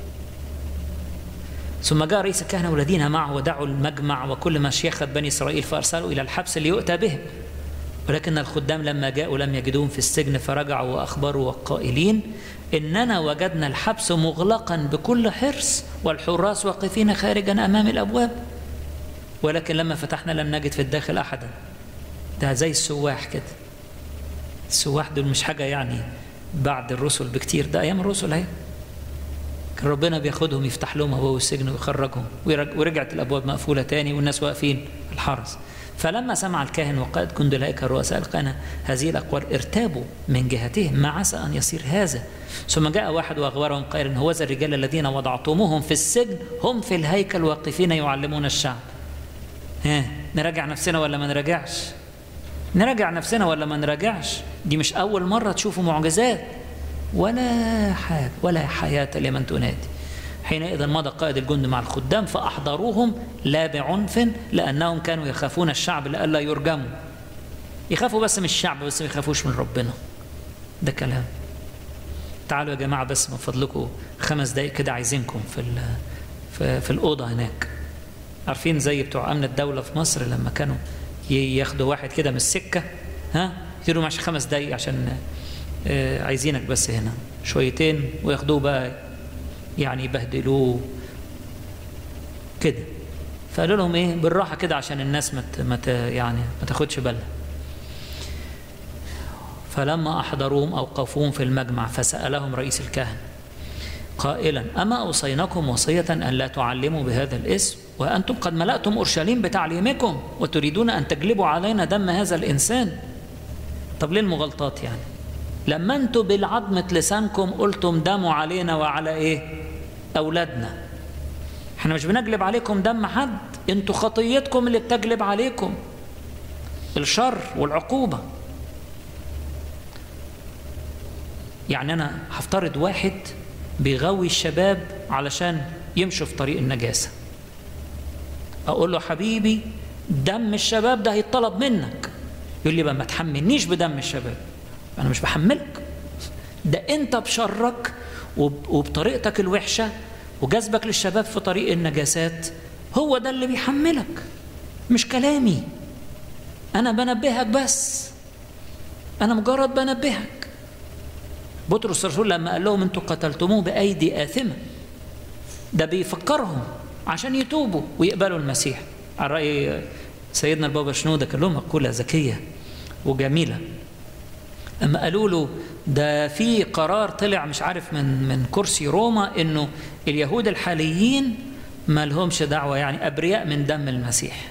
ثم جاء رئيس الكهنة والذين معه ودعوا المجمع وكل مشيخة بني إسرائيل فأرسلوا إلى الحبس ليؤتى بهم ولكن الخدام لما جاءوا لم يجدوهم في السجن فرجعوا وأخبروا قائلين إننا وجدنا الحبس مغلقا بكل حرص والحراس واقفين خارجا أمام الأبواب ولكن لما فتحنا لم نجد في الداخل أحدا ده زي السواح كده السواح دول مش حاجة يعني بعد الرسل بكتير ده أيام الرسل أهي كان ربنا بياخدهم يفتح لهم أبواب السجن ويخرجهم ورجعت الأبواب مقفولة تاني والناس واقفين الحرس فلما سمع الكاهن وقائد جند الهيكل رؤساء القنا هذه الأقوال ارتابوا من جهتهم ما عسى أن يصير هذا ثم جاء واحد وأخبرهم قائلا هوذا الرجال الذين وضعتموهم في السجن هم في الهيكل واقفين يعلمون الشعب ها نراجع نفسنا ولا ما نراجعش نراجع نفسنا ولا ما نراجعش دي مش أول مرة تشوفوا معجزات ولا حاجة ولا حياة لمن تنادي حينئذ مضى قائد الجند مع الخدام فأحضروهم لا بعنف لأنهم كانوا يخافون الشعب لئلا يرجموا يخافوا بس من الشعب بس ما يخافوش من ربنا ده كلام تعالوا يا جماعة بس من فضلكم خمس دقايق كده عايزينكم في في, في الأوضة هناك عارفين زي بتوع أمن الدولة في مصر لما كانوا ياخدوا واحد كده من السكة ها يديروا معش خمس دقايق عشان آه عايزينك بس هنا شويتين وياخدوه بقى يعني يبهدلوه كده فقالوا لهم ايه بالراحه كده عشان الناس ما مت يعني ما تاخدش بالها فلما احضروهم اوقفوهم في المجمع فسالهم رئيس الكهنه قائلا اما اوصيناكم وصيه ان لا تعلموا بهذا الاسم وانتم قد ملاتم اورشليم بتعليمكم وتريدون ان تجلبوا علينا دم هذا الانسان طب ليه المغالطات يعني لما انتوا بالعظمة لسانكم قلتم دموا علينا وعلى ايه اولادنا احنا مش بنجلب عليكم دم حد انتوا خطيتكم اللي بتجلب عليكم الشر والعقوبة يعني انا هفترض واحد بيغوي الشباب علشان يمشوا في طريق النجاسة اقول له حبيبي دم الشباب ده هيطلب منك يقول لي بقى ما تحملنيش بدم الشباب انا مش بحملك ده انت بشرك وبطريقتك الوحشه وجذبك للشباب في طريق النجاسات هو ده اللي بيحملك مش كلامي انا بنبهك بس انا مجرد بنبهك بطرس الرسول لما قال لهم انتوا قتلتموه بايدي اثمه ده بيفكرهم عشان يتوبوا ويقبلوا المسيح على راي سيدنا البابا شنوده كان لهم مقوله ذكيه وجميله اما قالوا له ده في قرار طلع مش عارف من من كرسي روما انه اليهود الحاليين ما لهمش دعوه يعني ابرياء من دم المسيح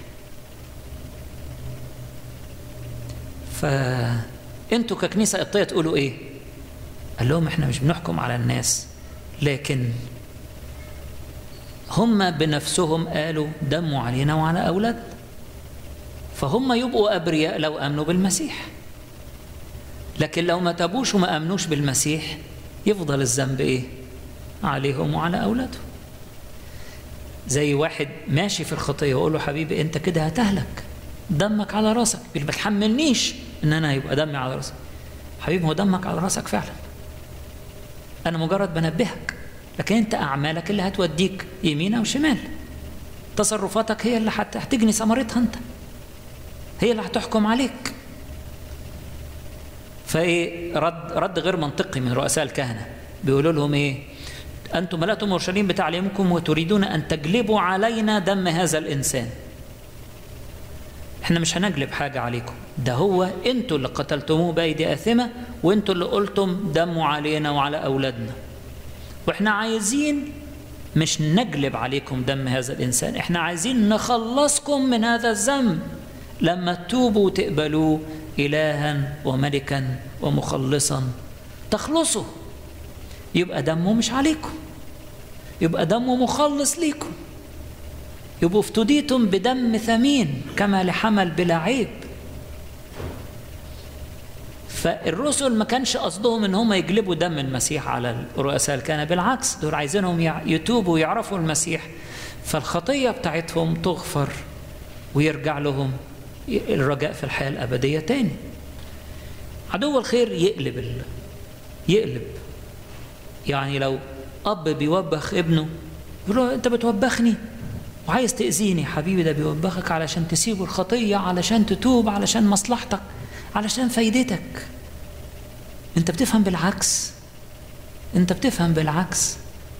فانتوا ككنيسه قبطيه تقولوا ايه قال لهم احنا مش بنحكم على الناس لكن هم بنفسهم قالوا دموا علينا وعلى اولاد فهم يبقوا ابرياء لو امنوا بالمسيح لكن لو ما تابوش وما امنوش بالمسيح يفضل الذنب ايه عليهم وعلى اولادهم زي واحد ماشي في الخطيه ويقول له حبيبي انت كده هتهلك دمك على راسك ما تحملنيش ان انا يبقى دمي على راسك حبيبي هو دمك على راسك فعلا انا مجرد بنبهك لكن انت اعمالك اللي هتوديك يمين او شمال تصرفاتك هي اللي هتجني ثمرتها انت هي اللي هتحكم عليك فايه رد رد غير منطقي من رؤساء الكهنه بيقولوا لهم ايه انتم ملأتم اورشليم بتعليمكم وتريدون ان تجلبوا علينا دم هذا الانسان احنا مش هنجلب حاجه عليكم ده هو انتوا اللي قتلتموه بايدي اثمه وانتوا اللي قلتم دموا علينا وعلى اولادنا واحنا عايزين مش نجلب عليكم دم هذا الانسان احنا عايزين نخلصكم من هذا الذنب لما تتوبوا وتقبلوه إلها وملكا ومخلصا تخلصوا يبقى دمه مش عليكم يبقى دمه مخلص ليكم يبقوا افتديتم بدم ثمين كما لحمل بلا عيب فالرسل ما كانش قصدهم ان هم يجلبوا دم المسيح على الرؤساء الكهنه بالعكس دول عايزينهم يتوبوا ويعرفوا المسيح فالخطيه بتاعتهم تغفر ويرجع لهم الرجاء في الحياة الأبدية تاني عدو الخير يقلب ال... يقلب يعني لو أب بيوبخ ابنه يقول له أنت بتوبخني وعايز تأذيني حبيبي ده بيوبخك علشان تسيب الخطية علشان تتوب علشان مصلحتك علشان فايدتك أنت بتفهم بالعكس أنت بتفهم بالعكس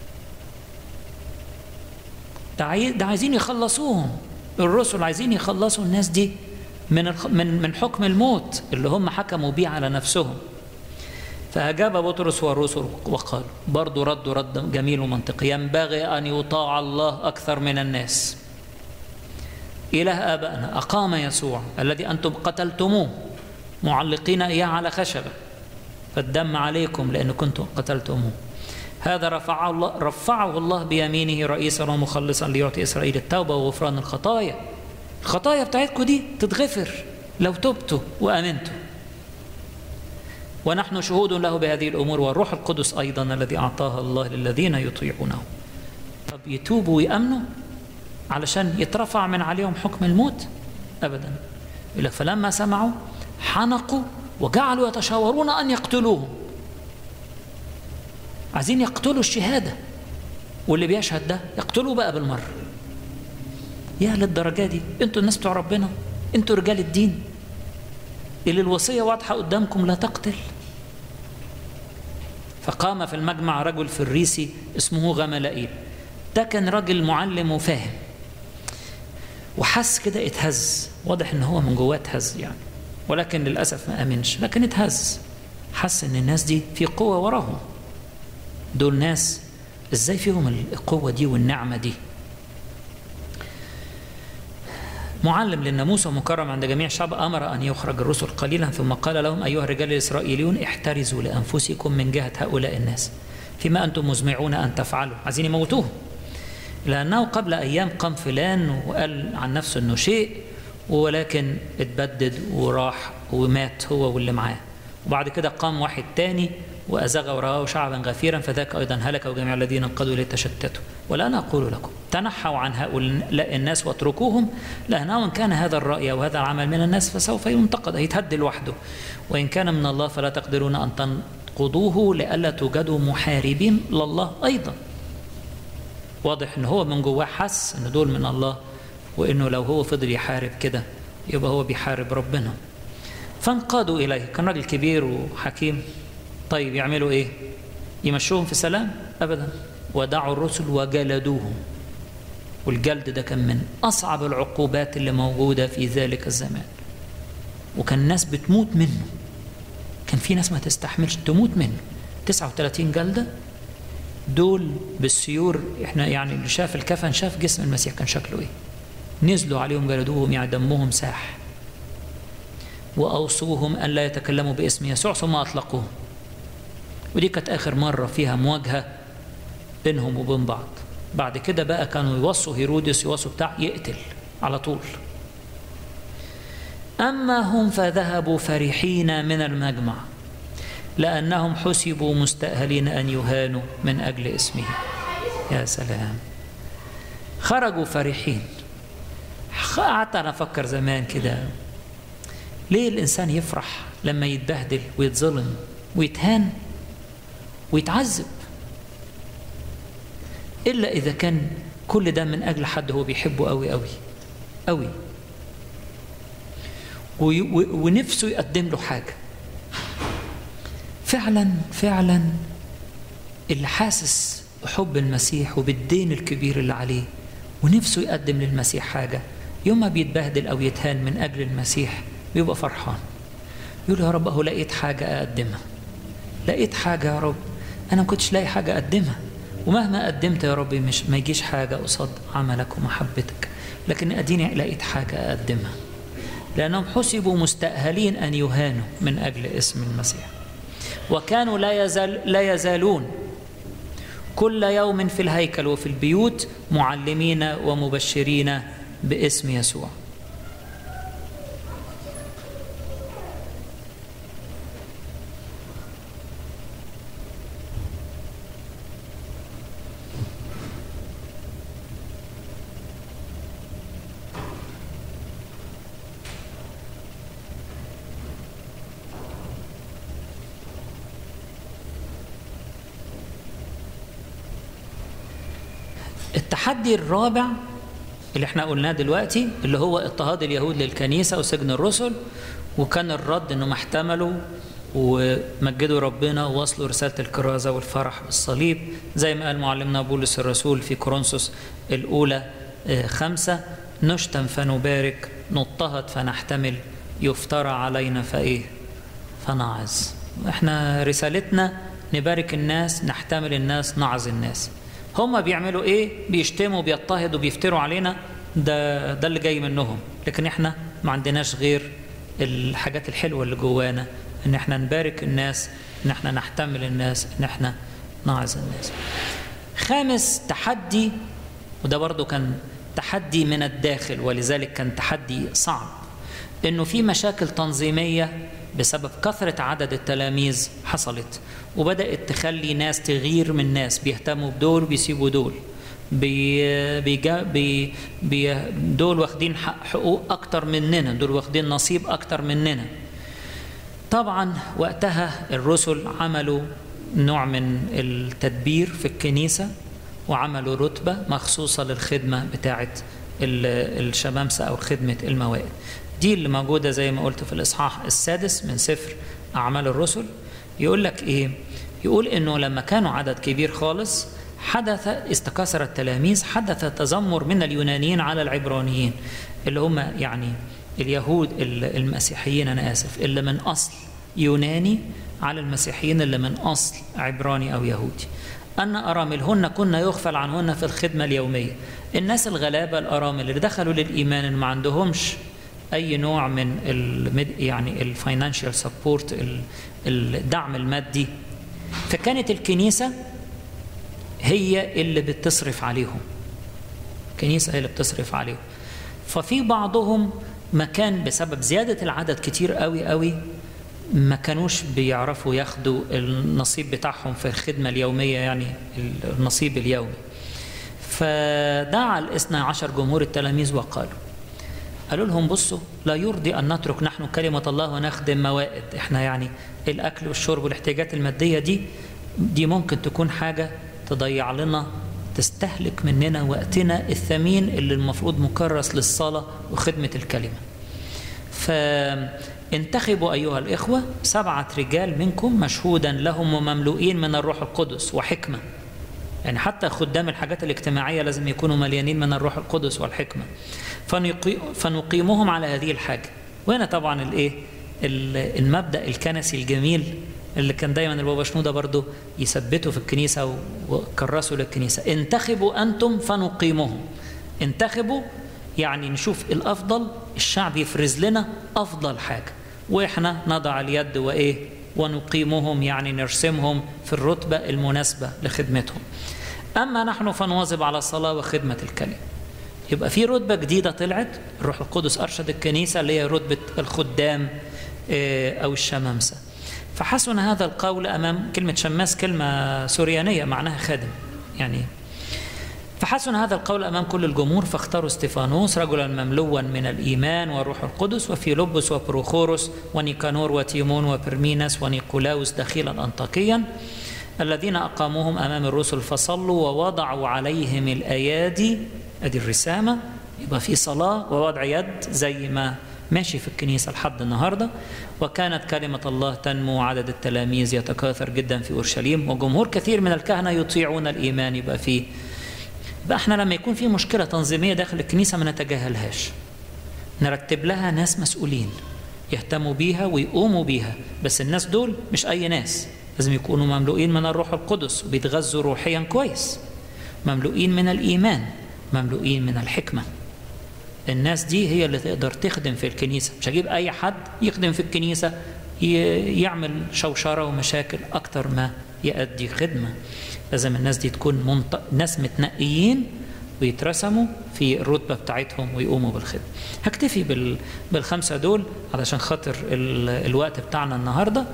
ده عايزين يخلصوهم الرسل عايزين يخلصوا الناس دي من من من حكم الموت اللي هم حكموا بيه على نفسهم فأجاب بطرس والرسل وقال برضو ردوا رد جميل ومنطقي ينبغي أن يطاع الله أكثر من الناس إله آبائنا أقام يسوع الذي أنتم قتلتموه معلقين إياه على خشبة فالدم عليكم لأن كنتم قتلتموه هذا رفعه الله, رفعه الله بيمينه رئيسا ومخلصا ليعطي إسرائيل التوبة وغفران الخطايا الخطايا بتاعتكم دي تتغفر لو تبتوا وامنتوا ونحن شهود له بهذه الامور والروح القدس ايضا الذي اعطاها الله للذين يطيعونه طب يتوبوا ويامنوا علشان يترفع من عليهم حكم الموت ابدا يقول لك فلما سمعوا حنقوا وجعلوا يتشاورون ان يقتلوهم عايزين يقتلوا الشهاده واللي بيشهد ده يقتلوه بقى بالمره يا للدرجه دي انتوا الناس بتوع ربنا انتوا رجال الدين اللي الوصيه واضحه قدامكم لا تقتل فقام في المجمع رجل فريسي اسمه غملائيل ده كان راجل معلم وفاهم وحس كده اتهز واضح ان هو من جواه اتهز يعني ولكن للاسف ما امنش لكن اتهز حس ان الناس دي في قوه وراهم دول ناس ازاي فيهم القوه دي والنعمه دي معلم للناموس ومكرم عند جميع الشعب امر ان يخرج الرسل قليلا ثم قال لهم ايها الرجال الاسرائيليون احترزوا لانفسكم من جهه هؤلاء الناس فيما انتم مزمعون ان تفعلوا عايزين يموتوهم لانه قبل ايام قام فلان وقال عن نفسه انه شيء ولكن اتبدد وراح ومات هو واللي معاه وبعد كده قام واحد تاني وأزغ ورآه شعبا غفيرا فذاك أيضا هلك وجميع الذين انقضوا إليه تشتتوا والآن أقول لكم تنحوا عن هؤلاء الناس واتركوهم لأنه إن كان هذا الرأي وهذا العمل من الناس فسوف ينتقد هيتهد لوحده وإن كان من الله فلا تقدرون أن تنقضوه لئلا توجدوا محاربين لله أيضا واضح ان هو من جواه حس ان دول من الله وانه لو هو فضل يحارب كده يبقى هو بيحارب ربنا فانقادوا اليه كان راجل كبير وحكيم طيب يعملوا ايه يمشوهم في سلام ابدا ودعوا الرسل وجلدوهم والجلد ده كان من اصعب العقوبات اللي موجوده في ذلك الزمان وكان الناس بتموت منه كان في ناس ما تستحملش تموت منه 39 جلده دول بالسيور احنا يعني اللي شاف الكفن شاف جسم المسيح كان شكله ايه نزلوا عليهم جلدوهم يعني دمهم ساح واوصوهم ان لا يتكلموا باسم يسوع ثم اطلقوهم ودي كانت اخر مره فيها مواجهه بينهم وبين بعض بعد كده بقى كانوا يوصوا هيرودس يوصوا بتاع يقتل على طول اما هم فذهبوا فرحين من المجمع لأنهم حسبوا مستأهلين أن يهانوا من أجل اسمه يا سلام خرجوا فرحين قعدت أنا أفكر زمان كده ليه الإنسان يفرح لما يتبهدل ويتظلم ويتهان ويتعذب إلا إذا كان كل ده من أجل حد هو بيحبه أوي أوي أوي ونفسه يقدم له حاجه فعلا فعلا اللي حاسس بحب المسيح وبالدين الكبير اللي عليه ونفسه يقدم للمسيح حاجة يوم ما بيتبهدل أو يتهان من أجل المسيح بيبقى فرحان يقول يا رب أهو لقيت حاجة أقدمها لقيت حاجة يا رب أنا ما كنتش لاقي حاجة أقدمها ومهما قدمت يا رب مش ما يجيش حاجة قصاد عملك ومحبتك لكن أديني لقيت حاجة أقدمها لأنهم حسبوا مستأهلين أن يهانوا من أجل اسم المسيح وكانوا لا يزال لا يزالون كل يوم في الهيكل وفي البيوت معلمين ومبشرين باسم يسوع التحدي الرابع اللي احنا قلناه دلوقتي اللي هو اضطهاد اليهود للكنيسة وسجن الرسل وكان الرد انهم احتملوا ومجدوا ربنا ووصلوا رسالة الكرازة والفرح بالصليب زي ما قال معلمنا بولس الرسول في كورنثوس الأولى خمسة نشتم فنبارك نضطهد فنحتمل يفترى علينا فإيه فنعظ احنا رسالتنا نبارك الناس نحتمل الناس نعظ الناس هم بيعملوا ايه بيشتموا بيضطهدوا بيفتروا علينا ده ده اللي جاي منهم لكن احنا ما عندناش غير الحاجات الحلوه اللي جوانا ان احنا نبارك الناس ان احنا نحتمل الناس ان احنا نعظ الناس خامس تحدي وده برضو كان تحدي من الداخل ولذلك كان تحدي صعب انه في مشاكل تنظيميه بسبب كثره عدد التلاميذ حصلت وبدات تخلي ناس تغير من ناس بيهتموا بدول وبيسيبوا دول بي بيجا بي بي دول واخدين حقوق اكتر مننا دول واخدين نصيب اكتر مننا طبعا وقتها الرسل عملوا نوع من التدبير في الكنيسه وعملوا رتبه مخصوصه للخدمه بتاعه الشمامسه او خدمه الموائد دي اللي موجوده زي ما قلت في الاصحاح السادس من سفر اعمال الرسل يقول لك ايه يقول انه لما كانوا عدد كبير خالص حدث استكثر التلاميذ حدث تذمر من اليونانيين على العبرانيين اللي هم يعني اليهود المسيحيين انا اسف اللي من اصل يوناني على المسيحيين اللي من اصل عبراني او يهودي ان اراملهن كنا يغفل عنهن في الخدمه اليوميه الناس الغلابه الارامل اللي دخلوا للايمان اللي ما عندهمش اي نوع من ال يعني الفاينانشال سبورت الدعم المادي فكانت الكنيسه هي اللي بتصرف عليهم الكنيسه هي اللي بتصرف عليهم ففي بعضهم ما كان بسبب زياده العدد كتير قوي قوي ما كانوش بيعرفوا ياخدوا النصيب بتاعهم في الخدمه اليوميه يعني النصيب اليومي فدعا الاثنى عشر جمهور التلاميذ وقالوا قالوا لهم بصوا لا يرضي ان نترك نحن كلمه الله ونخدم موائد احنا يعني الاكل والشرب والاحتياجات الماديه دي دي ممكن تكون حاجه تضيع لنا تستهلك مننا وقتنا الثمين اللي المفروض مكرس للصلاه وخدمه الكلمه فانتخبوا ايها الاخوه سبعه رجال منكم مشهودا لهم ومملوئين من الروح القدس وحكمه يعني حتى خدام الحاجات الاجتماعيه لازم يكونوا مليانين من الروح القدس والحكمه فنقيمهم على هذه الحاجه وهنا طبعا الايه المبدا الكنسي الجميل اللي كان دايما البابا شنوده برضه يثبته في الكنيسه وكرسوا للكنيسه انتخبوا انتم فنقيمهم انتخبوا يعني نشوف الافضل الشعب يفرز لنا افضل حاجه واحنا نضع اليد وايه ونقيمهم يعني نرسمهم في الرتبه المناسبه لخدمتهم اما نحن فنواظب على الصلاه وخدمه الكلمه يبقى في رتبه جديده طلعت الروح القدس ارشد الكنيسه اللي هي رتبه الخدام او الشمامسه فحسن هذا القول امام كلمه شماس كلمه سوريانيه معناها خادم يعني فحسن هذا القول امام كل الجمهور فاختاروا استفانوس رجلا مملوا من الايمان والروح القدس وفيلبس وبروخوروس ونيكانور وتيمون وبرمينس ونيقولاوس دخيلا انطاكيا الذين اقاموهم امام الرسل فصلوا ووضعوا عليهم الايادي ادي الرسامه يبقى في صلاه ووضع يد زي ما ماشي في الكنيسه لحد النهارده وكانت كلمه الله تنمو عدد التلاميذ يتكاثر جدا في اورشليم وجمهور كثير من الكهنه يطيعون الايمان يبقى في يبقى احنا لما يكون في مشكله تنظيميه داخل الكنيسه ما نتجاهلهاش نرتب لها ناس مسؤولين يهتموا بيها ويقوموا بيها بس الناس دول مش اي ناس لازم يكونوا مملوئين من الروح القدس وبيتغذوا روحيا كويس مملوئين من الايمان مملوئين من الحكمه الناس دي هي اللي تقدر تخدم في الكنيسه مش هجيب اي حد يخدم في الكنيسه يعمل شوشره ومشاكل اكتر ما يؤدي خدمه لازم الناس دي تكون منط... ناس متنقيين ويترسموا في الرتبة بتاعتهم ويقوموا بالخدمة هكتفي بال... بالخمسة دول علشان خاطر ال... الوقت بتاعنا النهاردة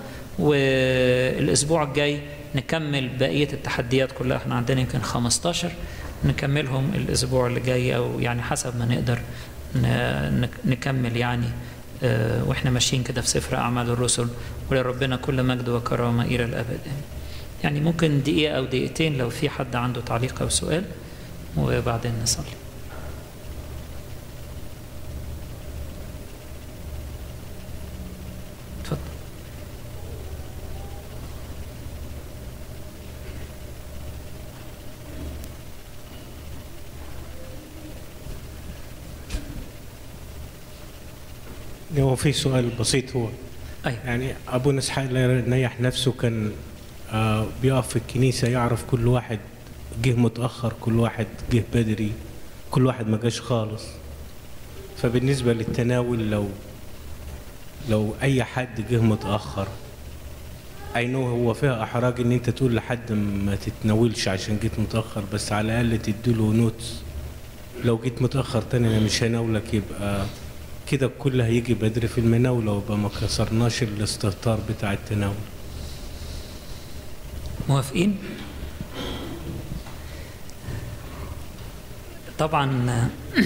والأسبوع الجاي نكمل بقية التحديات كلها احنا عندنا يمكن 15 نكملهم الأسبوع اللي جاي أو يعني حسب ما نقدر ن... نكمل يعني واحنا ماشيين كده في سفر أعمال الرسل ولربنا كل مجد وكرامة إلى الأبد يعني ممكن دقيقة أو دقيقتين لو في حد عنده تعليق أو سؤال وبعدين نصلي اتفضل هو في سؤال بسيط هو أيوة. يعني ابونا اسحاق الله يريح نفسه كان آه بيقف في الكنيسه يعرف كل واحد جه متاخر كل واحد جه بدري كل واحد ما جاش خالص فبالنسبه للتناول لو لو اي حد جه متاخر اي نو هو فيها احراج ان انت تقول لحد ما تتناولش عشان جيت متاخر بس على الاقل تديله نوتس لو جيت متاخر تاني انا مش هناولك يبقى كده الكل هيجي بدري في المناوله ويبقى ما كسرناش الاستهتار بتاع التناول موافقين طبعا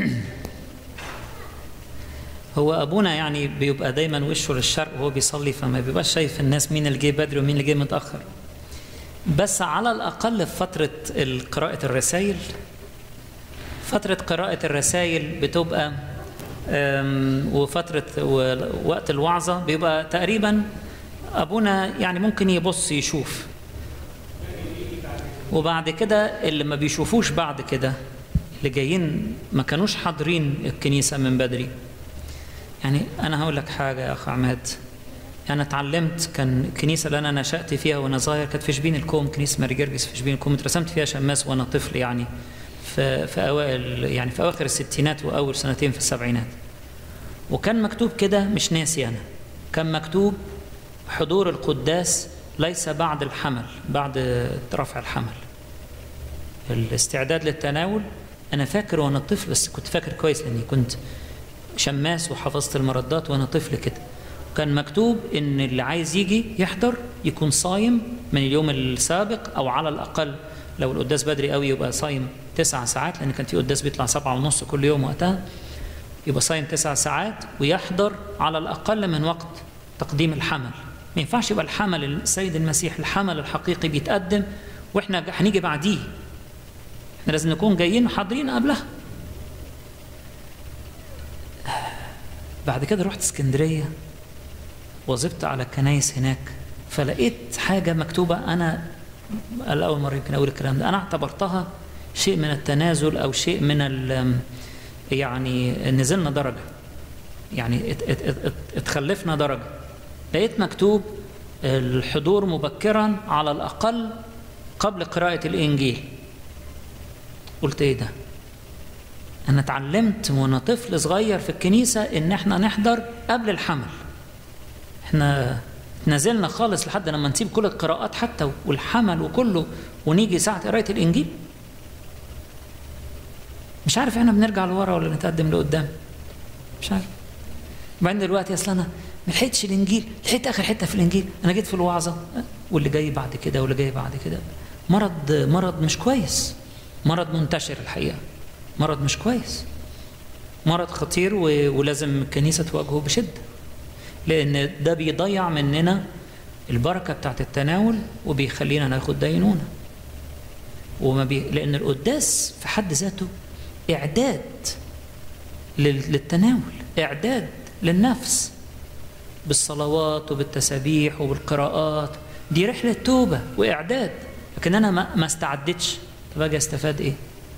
هو ابونا يعني بيبقى دايما وشه للشرق وهو بيصلي فما بيبقاش شايف الناس مين اللي جه بدري ومين اللي جه متاخر بس على الاقل في فتره قراءه الرسائل فتره قراءه الرسائل بتبقى أم، وفتره ووقت الوعظه بيبقى تقريبا ابونا يعني ممكن يبص يشوف وبعد كده اللي ما بيشوفوش بعد كده اللي جايين ما كانوش حاضرين الكنيسه من بدري يعني انا هقول لك حاجه يا اخ عماد انا اتعلمت كان الكنيسه اللي انا نشات فيها وانا صغير كانت في شبين الكوم كنيسه ماري جرجس في شبين الكوم اترسمت فيها شماس وانا طفل يعني في في اوائل يعني في اواخر الستينات واول سنتين في السبعينات وكان مكتوب كده مش ناسي انا كان مكتوب حضور القداس ليس بعد الحمل بعد رفع الحمل الاستعداد للتناول انا فاكر وانا طفل بس كنت فاكر كويس لاني كنت شماس وحفظت المردات وانا طفل كده كان مكتوب ان اللي عايز يجي يحضر يكون صايم من اليوم السابق او على الاقل لو القداس بدري قوي يبقى صايم تسع ساعات لان كان في قداس بيطلع سبعة ونص كل يوم وقتها يبقى صايم تسع ساعات ويحضر على الاقل من وقت تقديم الحمل ما ينفعش يبقى الحمل السيد المسيح الحمل الحقيقي بيتقدم واحنا هنيجي بعديه احنا لازم نكون جايين حاضرين قبلها بعد كده رحت اسكندريه وظبت على الكنايس هناك فلقيت حاجه مكتوبه انا الاول مره يمكن اقول الكلام ده انا اعتبرتها شيء من التنازل او شيء من ال يعني نزلنا درجه يعني ات ات ات اتخلفنا درجه لقيت مكتوب الحضور مبكرا على الاقل قبل قراءه الانجيل قلت ايه ده انا اتعلمت وانا طفل صغير في الكنيسه ان احنا نحضر قبل الحمل احنا نزلنا خالص لحد لما نسيب كل القراءات حتى والحمل وكله ونيجي ساعه قرايه الانجيل مش عارف احنا بنرجع لورا ولا نتقدم لقدام مش عارف وبعدين دلوقتي اصل انا ما لحقتش الانجيل لحقت اخر حته في الانجيل انا جيت في الوعظه واللي جاي بعد كده واللي جاي بعد كده مرض مرض مش كويس مرض منتشر الحقيقه مرض مش كويس مرض خطير ولازم الكنيسه تواجهه بشده لان ده بيضيع مننا البركه بتاعت التناول وبيخلينا ناخد دينونه وما بي... لان القداس في حد ذاته اعداد للتناول اعداد للنفس بالصلوات وبالتسابيح وبالقراءات دي رحله توبه واعداد لكن انا ما, ما استعدتش طب اجي استفاد ايه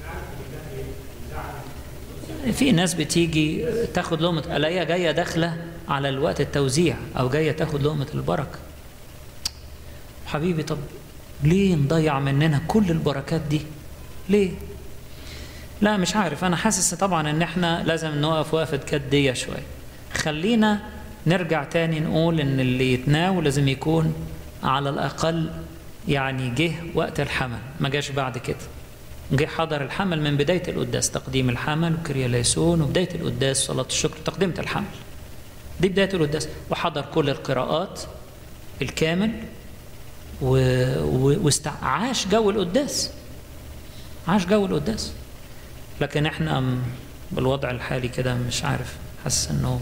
في ناس بتيجي تاخد لقمة الاقيها جاية داخلة على الوقت التوزيع أو جاية تاخد لقمة البركة حبيبي طب ليه نضيع مننا كل البركات دي ليه لا مش عارف أنا حاسس طبعا إن إحنا لازم نقف وقفة جدية شوية خلينا نرجع تاني نقول إن اللي يتناول لازم يكون على الأقل يعني جه وقت الحمل ما جاش بعد كده جه حضر الحمل من بداية القداس تقديم الحمل وكرياليسون وبداية القداس صلاة الشكر تقدمة الحمل دي بداية القداس وحضر كل القراءات الكامل و... و... وعاش جو القداس عاش جو القداس لكن احنا بالوضع الحالي كده مش عارف حاسس انه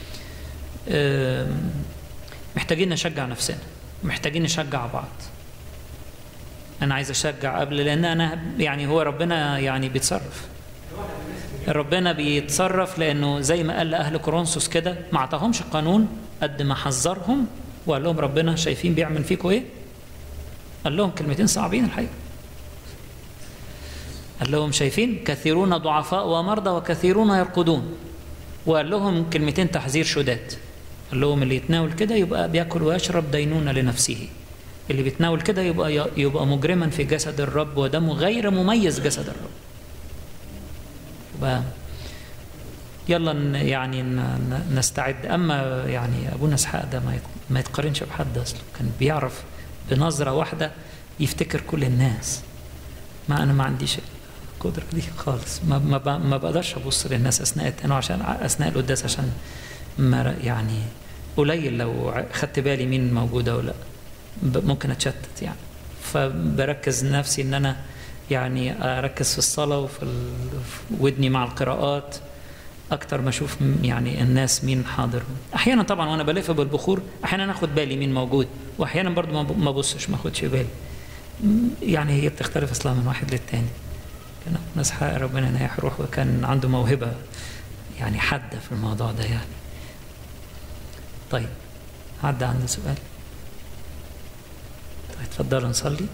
محتاجين نشجع نفسنا محتاجين نشجع بعض انا عايز اشجع قبل لان انا يعني هو ربنا يعني بيتصرف ربنا بيتصرف لانه زي ما قال لاهل كورنثوس كده ما اعطاهمش قانون قد ما حذرهم وقال لهم ربنا شايفين بيعمل فيكم ايه قال لهم كلمتين صعبين الحقيقه قال لهم شايفين كثيرون ضعفاء ومرضى وكثيرون يرقدون وقال لهم كلمتين تحذير شداد قال لهم اللي يتناول كده يبقى بياكل ويشرب دينونه لنفسه اللي بيتناول كده يبقى يبقى مجرما في جسد الرب ودمه غير مميز جسد الرب يبقى يلا يعني نستعد اما يعني ابونا اسحاق ده ما يتقارنش بحد اصلا كان بيعرف بنظره واحده يفتكر كل الناس ما انا ما عنديش القدرة دي خالص ما ما, ب- ما بقدرش ابص للناس اثناء التناول عشان اثناء القداس عشان ما يعني قليل لو ع- خدت بالي مين موجود او لا ب- ممكن اتشتت يعني فبركز نفسي ان انا يعني اركز في الصلاه وفي ال- في ودني مع القراءات اكتر ما اشوف م- يعني الناس مين حاضر احيانا طبعا وانا بلف بالبخور احيانا اخد بالي مين موجود واحيانا برضو ما ب- ما ابصش ما اخدش بالي م- يعني هي بتختلف اصلا من واحد للتاني كان ناس حق ربنا ينيح روح وكان عنده موهبه يعني حاده في الموضوع ده يعني طيب عدى عندي سؤال طيب اتفضلوا نصلي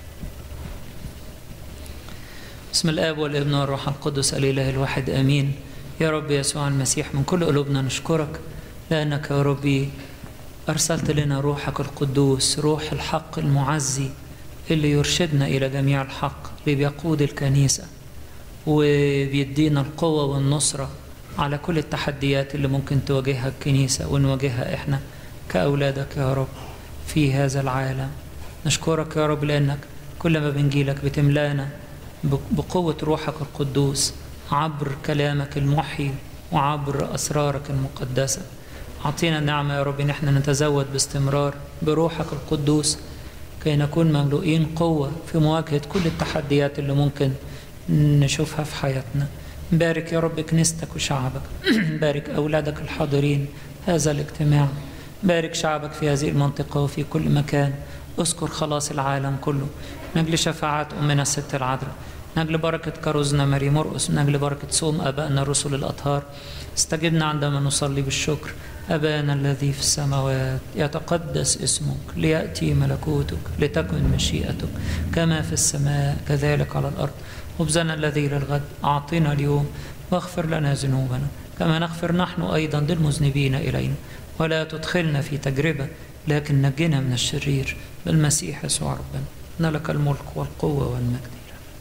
بسم الاب والابن والروح القدس الاله الواحد امين يا رب يسوع المسيح من كل قلوبنا نشكرك لانك يا ربي ارسلت لنا روحك القدوس روح الحق المعزي اللي يرشدنا الى جميع الحق اللي بيقود الكنيسه وبيدينا القوه والنصره على كل التحديات اللي ممكن تواجهها الكنيسه ونواجهها احنا كاولادك يا رب في هذا العالم نشكرك يا رب لانك كل ما بنجيلك بتملانا بقوه روحك القدوس عبر كلامك المحيي وعبر اسرارك المقدسه اعطينا النعمه يا رب ان احنا نتزود باستمرار بروحك القدوس كي نكون مملوئين قوه في مواجهه كل التحديات اللي ممكن نشوفها في حياتنا بارك يا رب كنيستك وشعبك بارك اولادك الحاضرين هذا الاجتماع بارك شعبك في هذه المنطقه وفي كل مكان اذكر خلاص العالم كله من اجل شفاعات امنا الست العذراء من اجل بركه كروزنا ماري مرقس من اجل بركه صوم ابائنا الرسل الاطهار استجبنا عندما نصلي بالشكر ابانا الذي في السماوات يتقدس اسمك لياتي ملكوتك لتكن مشيئتك كما في السماء كذلك على الارض خبزنا الذي للغد اعطنا اليوم واغفر لنا ذنوبنا كما نغفر نحن ايضا للمذنبين الينا ولا تدخلنا في تجربه لكن نجنا من الشرير بالمسيح يسوع ربنا إن لك الملك والقوه والمجد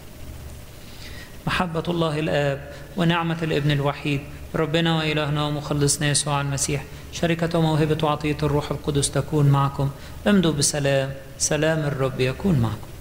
محبة الله الآب ونعمة الابن الوحيد ربنا وإلهنا ومخلصنا يسوع المسيح شركة وموهبة وعطية الروح القدس تكون معكم امضوا بسلام سلام الرب يكون معكم